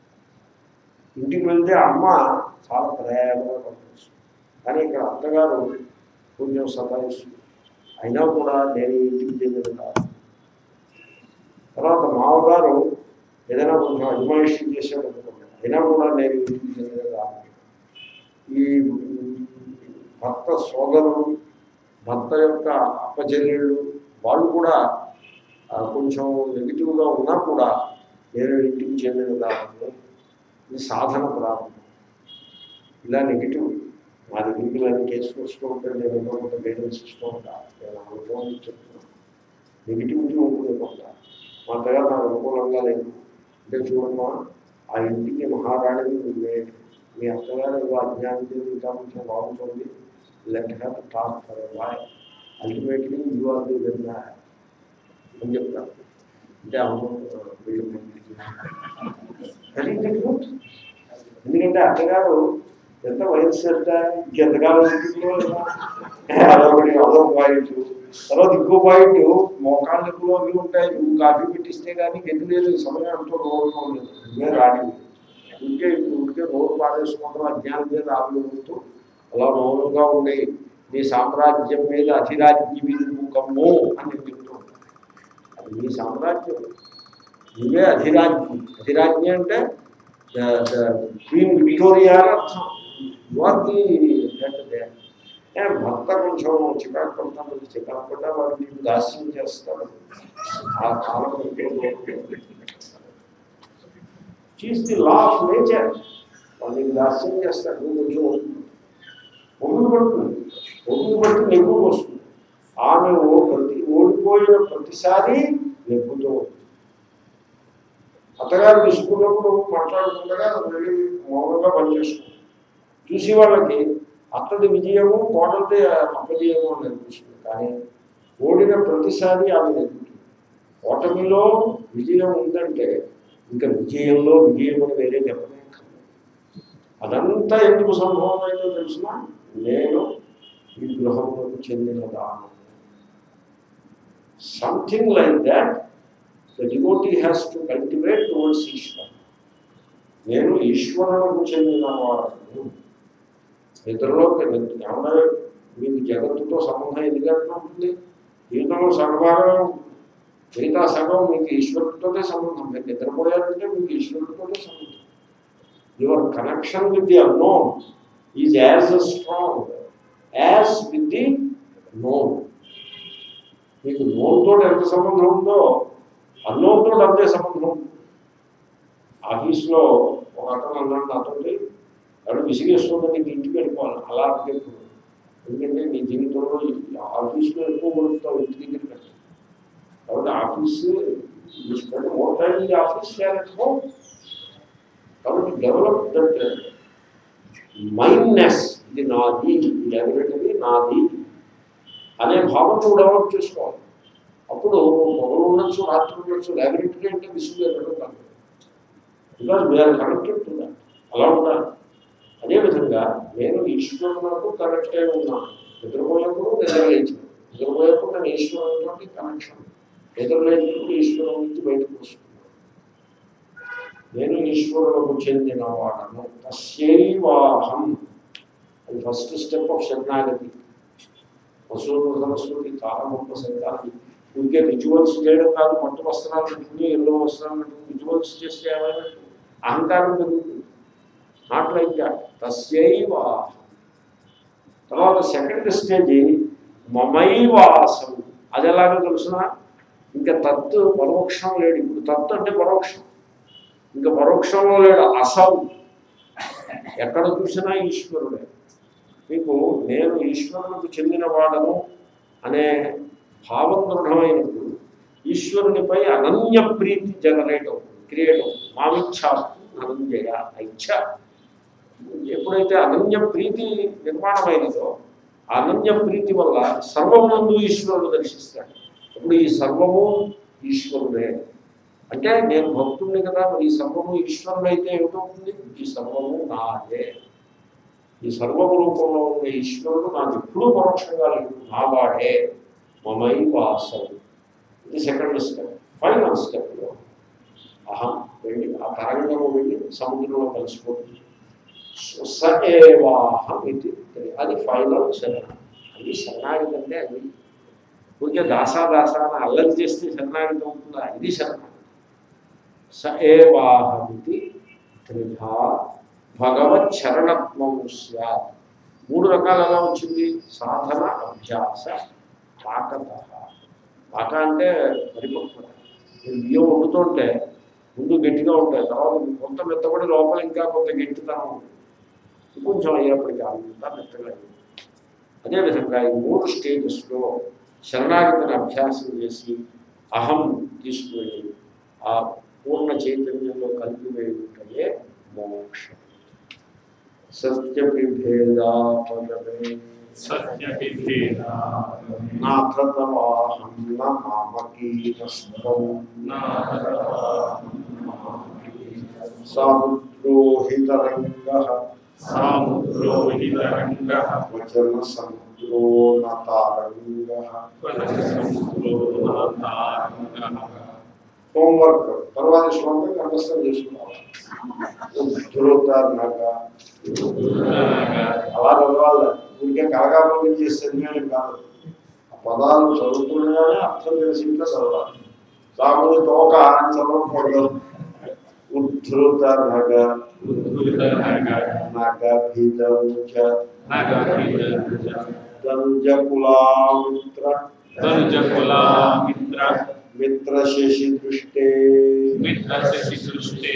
ఇంటికి వెళ్తే అమ్మ చాలా ప్రేమగా పంపిస్తుంది కానీ ఇక్కడ అత్తగారు కొంచెం సతాయిస్తుంది అయినా కూడా నేను ఈ ఇంటికి చెందిన కాదు తర్వాత మామగారు ఏదైనా కొంచెం అజమాయిషీ చేశాడు అనుకోండి అయినా కూడా నేను ఈ ఇంటికి చెందిన కాదు ఈ భర్త సోదరులు భర్త యొక్క అప్పచెల్లెళ్ళు వాళ్ళు కూడా ఆ, కొంచెం నెగిటివ్గా ఉన్నా కూడా నేను ఇంటికి చెందిన కాదు ఇది సాధన ప్రారంభం ఇలా నెగిటివ్ నా దగ్గరికి ఇలాంటి కేసులు వస్తూ ఉంటే నేను ఏదో కొంత గైడెన్స్ ఇస్తూ ఉంటాను నేను అనుభవం చెప్తున్నాను నెగిటివిటీ ఉంటుంది కొంత మా దగ్గర నాకు అనుకూలంగా లేదు అంటే చూడమ్మా ఆ ఇంటికి మహారాణిని నువ్వే మీ అత్తగారు ఏదో అజ్ఞానం చేసి ఇంకా కొంచెం బాగుంటుంది let have talk for boy ultimately you are the win అని చెప్తాను అంటే అవును వీళ్ళు అది ట్రూత్ ఎందుకంటే అత్తగారు ఎంత వయస్సు ఎంత ఇంకెంతకాలం ఉంటుందో అదొకటి అదో పాయింట్ తర్వాత ఇంకో పాయింట్ మోకాళ్ళ నొప్పులు అవి ఉంటాయి నువ్వు కాఫీ పెట్టిస్తే కానీ గెంతు లేదు సమయం అంటూ రోగం లేదు నువ్వే రాని ఉంటే ఉంటే నోరు పారేసుకుంటాం అజ్ఞానం మీద ఆవిడుతూ అలా మౌనంగా ఉండి నీ సామ్రాజ్యం మీద అధిరాజ్యం మీద ముఖము అని నేను చెప్తూ ఉంటాను అది నీ సామ్రాజ్యం నువ్వే అధిరాజ్యం అధిరాజ్యం అంటే క్వీన్ విక్టోరియా అని అర్థం యువర్ది భర్త కొంచెం చికాకు పడతాను చికాకు పడ్డా వాడు నీకు దాస్యం చేస్తాడు ఆ కాలం చీజ్ ది లా ఆఫ్ నేచర్ వాడు నీకు దాస్యం చేస్తాడు నువ్వు కొంచెం ఒడ్డు పడుతుంది ఒడ్డు పట్టి నెగ్గుకు వస్తుంది ఆమె ఓ ప్రతి ఓడిపోయిన ప్రతిసారి నెగ్గుతూ ఉంటుంది అత్తగారు తీసుకున్నప్పుడు మాట్లాడుతుండగా వెళ్ళి మౌనంగా పనిచేస్తుంది చూసి వాళ్ళకి అత్తది విజయము కోడలది అపజయము అని అనిపిస్తుంది కానీ ఓడిన ప్రతిసారి ఆమె నెగ్గుతుంది ఓటమిలో విజయం ఉందంటే ఇంకా విజయంలో విజయం అని వేరే చెప్పనే అదంతా ఎందుకు సంభవమైందో తెలిసిన నేను ఈ గృహములకు చెందినదాను something like that the devotee has to cultivate towards Ishwar నేను ఈశ్వరులకు చెందిన వాడను నిద్రలో ఏమన్నా మీకు జగత్తుతో సంబంధం ఎదిగా ఉంటుంది జీవితంలో సగభాగం మిగతా సగం మీకు ఈశ్వరుడితోనే సంబంధం మీరు నిద్రపోయారంటే మీకు ఈశ్వరుడితోనే సంబంధం your connection with the unknown is as strong as with the known మీకు నోన్తో ఎంత సంబంధం ఉందో అన్నోన్తో అంతే సంబంధం ఉంది ఆఫీస్లో ఒక అతను అన్నాడు నాతో ఎవరు విసిగేస్తుందని నీకు ఇంటికి వెళ్ళిపోవాలి అలా అంటే ఎందుకంటే నీ జీవితంలో ఆఫీస్లో ఎక్కువ గడుపుతావు ఇంటి దగ్గరికి వెళ్ళి కాబట్టి office spend more time in the office home కాబట్టి డెవలప్ దట్ మైండ్నెస్ ఇది నాది ఈ లైబ్రరీ నాది అనే భావన నువ్వు డెవలప్ చేసుకోవాలి అప్పుడు పొగలు ఉండొచ్చు రాత్రి ఉండొచ్చు లైబ్రరీ అంటే విసుగు ఎక్కడం కాదు because we are connected to that అలా ఉండాలి అదేవిధంగా నేను ఈశ్వరులకు కనెక్ట్ అయి ఉన్నాను నిద్రపోయినప్పుడు నిద్ర లేచాను నిద్రపోయేప్పుడు నేను ఈశ్వరునితో కనెక్షన్ నిద్రలేనప్పుడు ఈశ్వరుని నుంచి బయటకు వస్తున్నాను నేను ఈశ్వరులకు చెందిన వాడను తస్యైవాహం అది ఫస్ట్ స్టెప్ ఆఫ్ శరణాగతి వసూలు సరస్వతి చాలా గొప్ప సంతానం ఇంకే రిచువల్స్ చేయడం కాదు పట్టు వస్త్రాలు పెట్టుకుని ఎల్లో వస్త్రాలు పెట్టుకుని రిచువల్స్ చేస్తే ఏమైనా అహంకారం పెరుగుతుంది నాట్ లైక్ దాట్ తస్యైవాహం తర్వాత సెకండ్ స్టేజ్ మమైవాసం అది ఎలాగో తెలుసిన ఇంకా తత్తు పరోక్షం లేడు ఇప్పుడు తత్తు అంటే పరోక్షం ఇంకా పరోక్షంలో లేడు అసౌ ఎక్కడ చూసినా ఈశ్వరుడే మీకు నేను ఈశ్వరునికి చెందిన వాడను అనే భావం దృఢమైనప్పుడు ఈశ్వరునిపై అనన్య ప్రీతి జనరేట్ అవుతుంది క్రియేట్ అవుతుంది మామిచ్ఛాస్తు అనంజయ ఇచ్ఛ ఎప్పుడైతే అనన్య ప్రీతి నిర్మాణమైనదో ఆ అనన్య ప్రీతి వల్ల సర్వమునందు ఈశ్వరుడు దర్శిస్తాడు ఇప్పుడు ఈ సర్వము ఈశ్వరుడే అంటే నేను భక్తుడిని కదా మరి ఈ సర్వము ఈశ్వరుడు అయితే ఏమిటవుతుంది ఈ సర్వము నాదే ఈ సర్వము రూపంలో ఉన్న ఈశ్వరుడు నాకు ఎప్పుడూ పరోక్షంగా లేదు నావాడే మమై వాసం ఇది సెకండ్ స్టెప్ ఫైనల్ స్టెప్లో అహం వెళ్ళి ఆ తరంగము వెళ్ళి సముద్రంలో కలిసిపోతుంది స ఏవాహం ఇది అది ఫైనల్ శరణం అది శరణాగతి అంటే అది ఊరికే దాసా దాసా అని అల్లరి చేస్తే శరణాగతి అవుతుందా ఇది శరణాగతి స ఏవాహమితి త్రిధా భగవత్ చరణత్వం స్యాత్ మూడు రకాలు ఎలా వచ్చింది సాధన అభ్యాస పాకత పాక అంటే పరిపక్వత మీరు బియ్యం వండుతుంటే ముందు గట్టిగా ఉంటాయి తర్వాత కొంత మెత్తబడి లోపల ఇంకా కొంత గట్టితనం ఉంటుంది కొంచెం అయ్యేప్పటికీ అంతా మెత్తగా అయింది అదేవిధంగా ఈ మూడు స్టేజెస్లో శరణాగతిని అభ్యాసం చేసి అహం తీసుకువెళ్ళి ఆ పూర్ణ చైతన్యంలో కలిపివేయుటయే మోక్షం సత్యపిభేదాపదమే సత్యవిధేనాగమే నాథతవాహం న మామకీనస్తం సాముద్రోహితరంగ సాముద్రోహితరంగ వచన సముద్రో నతారంగ హోంవర్క్ తర్వాత శ్లోకం కంఠస్థం చేసుకోవాలి ధృతనగా అలా చదవాలి ఊరికే కలగాపం చేస్తే నేను కాదు ఆ పదాలు చదువుతుండగానే అర్థం తెలిసి ఇంకా చదవాలి సాముని తోక అని చదవకూడదు ఉద్ధృత నగ నగ భిదంజ దంజకులామిత్ర ధనుజకులామిత్ర మిత్ర శశి దృష్టే మిత్రశశి దృష్టే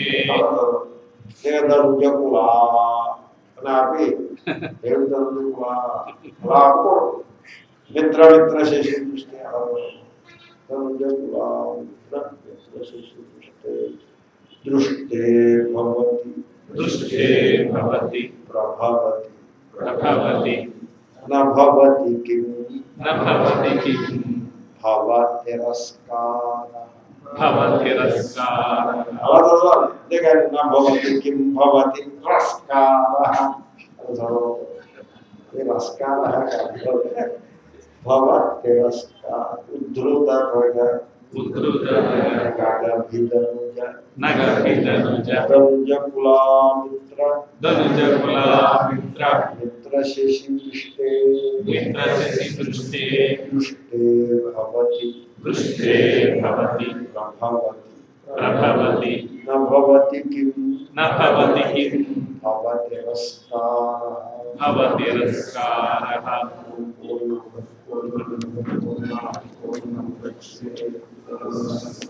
దంజకులా అని ఆపి ఏమి దంజకులా అలా ఆపకూడదు మిత్ర మిత్ర శశి దృష్టి దంజకులా మిత్ర మిత్ర శశి దృష్టే దృష్టే భవతి దృష్టే భవతి ప్రభవతి ప్రభవతి నభవతి కిం న భవతి కిం భవ తిరస్కార భవతిరస్కార అలా చదవాలి అంతేగాని నా భవతి కిం భవతి రస్కార అని చదవకూడదు అది రస్కార కాదు భవ తిరస్కార ఉద్ధృత రగ ఉద్ధృత గగభిదనుజ నగభిదనుజ దంజ కులామిత్ర ధనుజకులామిత్ర మిత్ర శశి దృష్టే మిత్రశశి దృష్టే దృష్టే భవతి దృష్టే భవతి ప్రభవతి ప్రభవతి నభవతి కిం న భవతి కిం భవతిరస్కార భవతిరస్కారः పూర్ణం పూర్ణం పూర్ణం పూర్ణం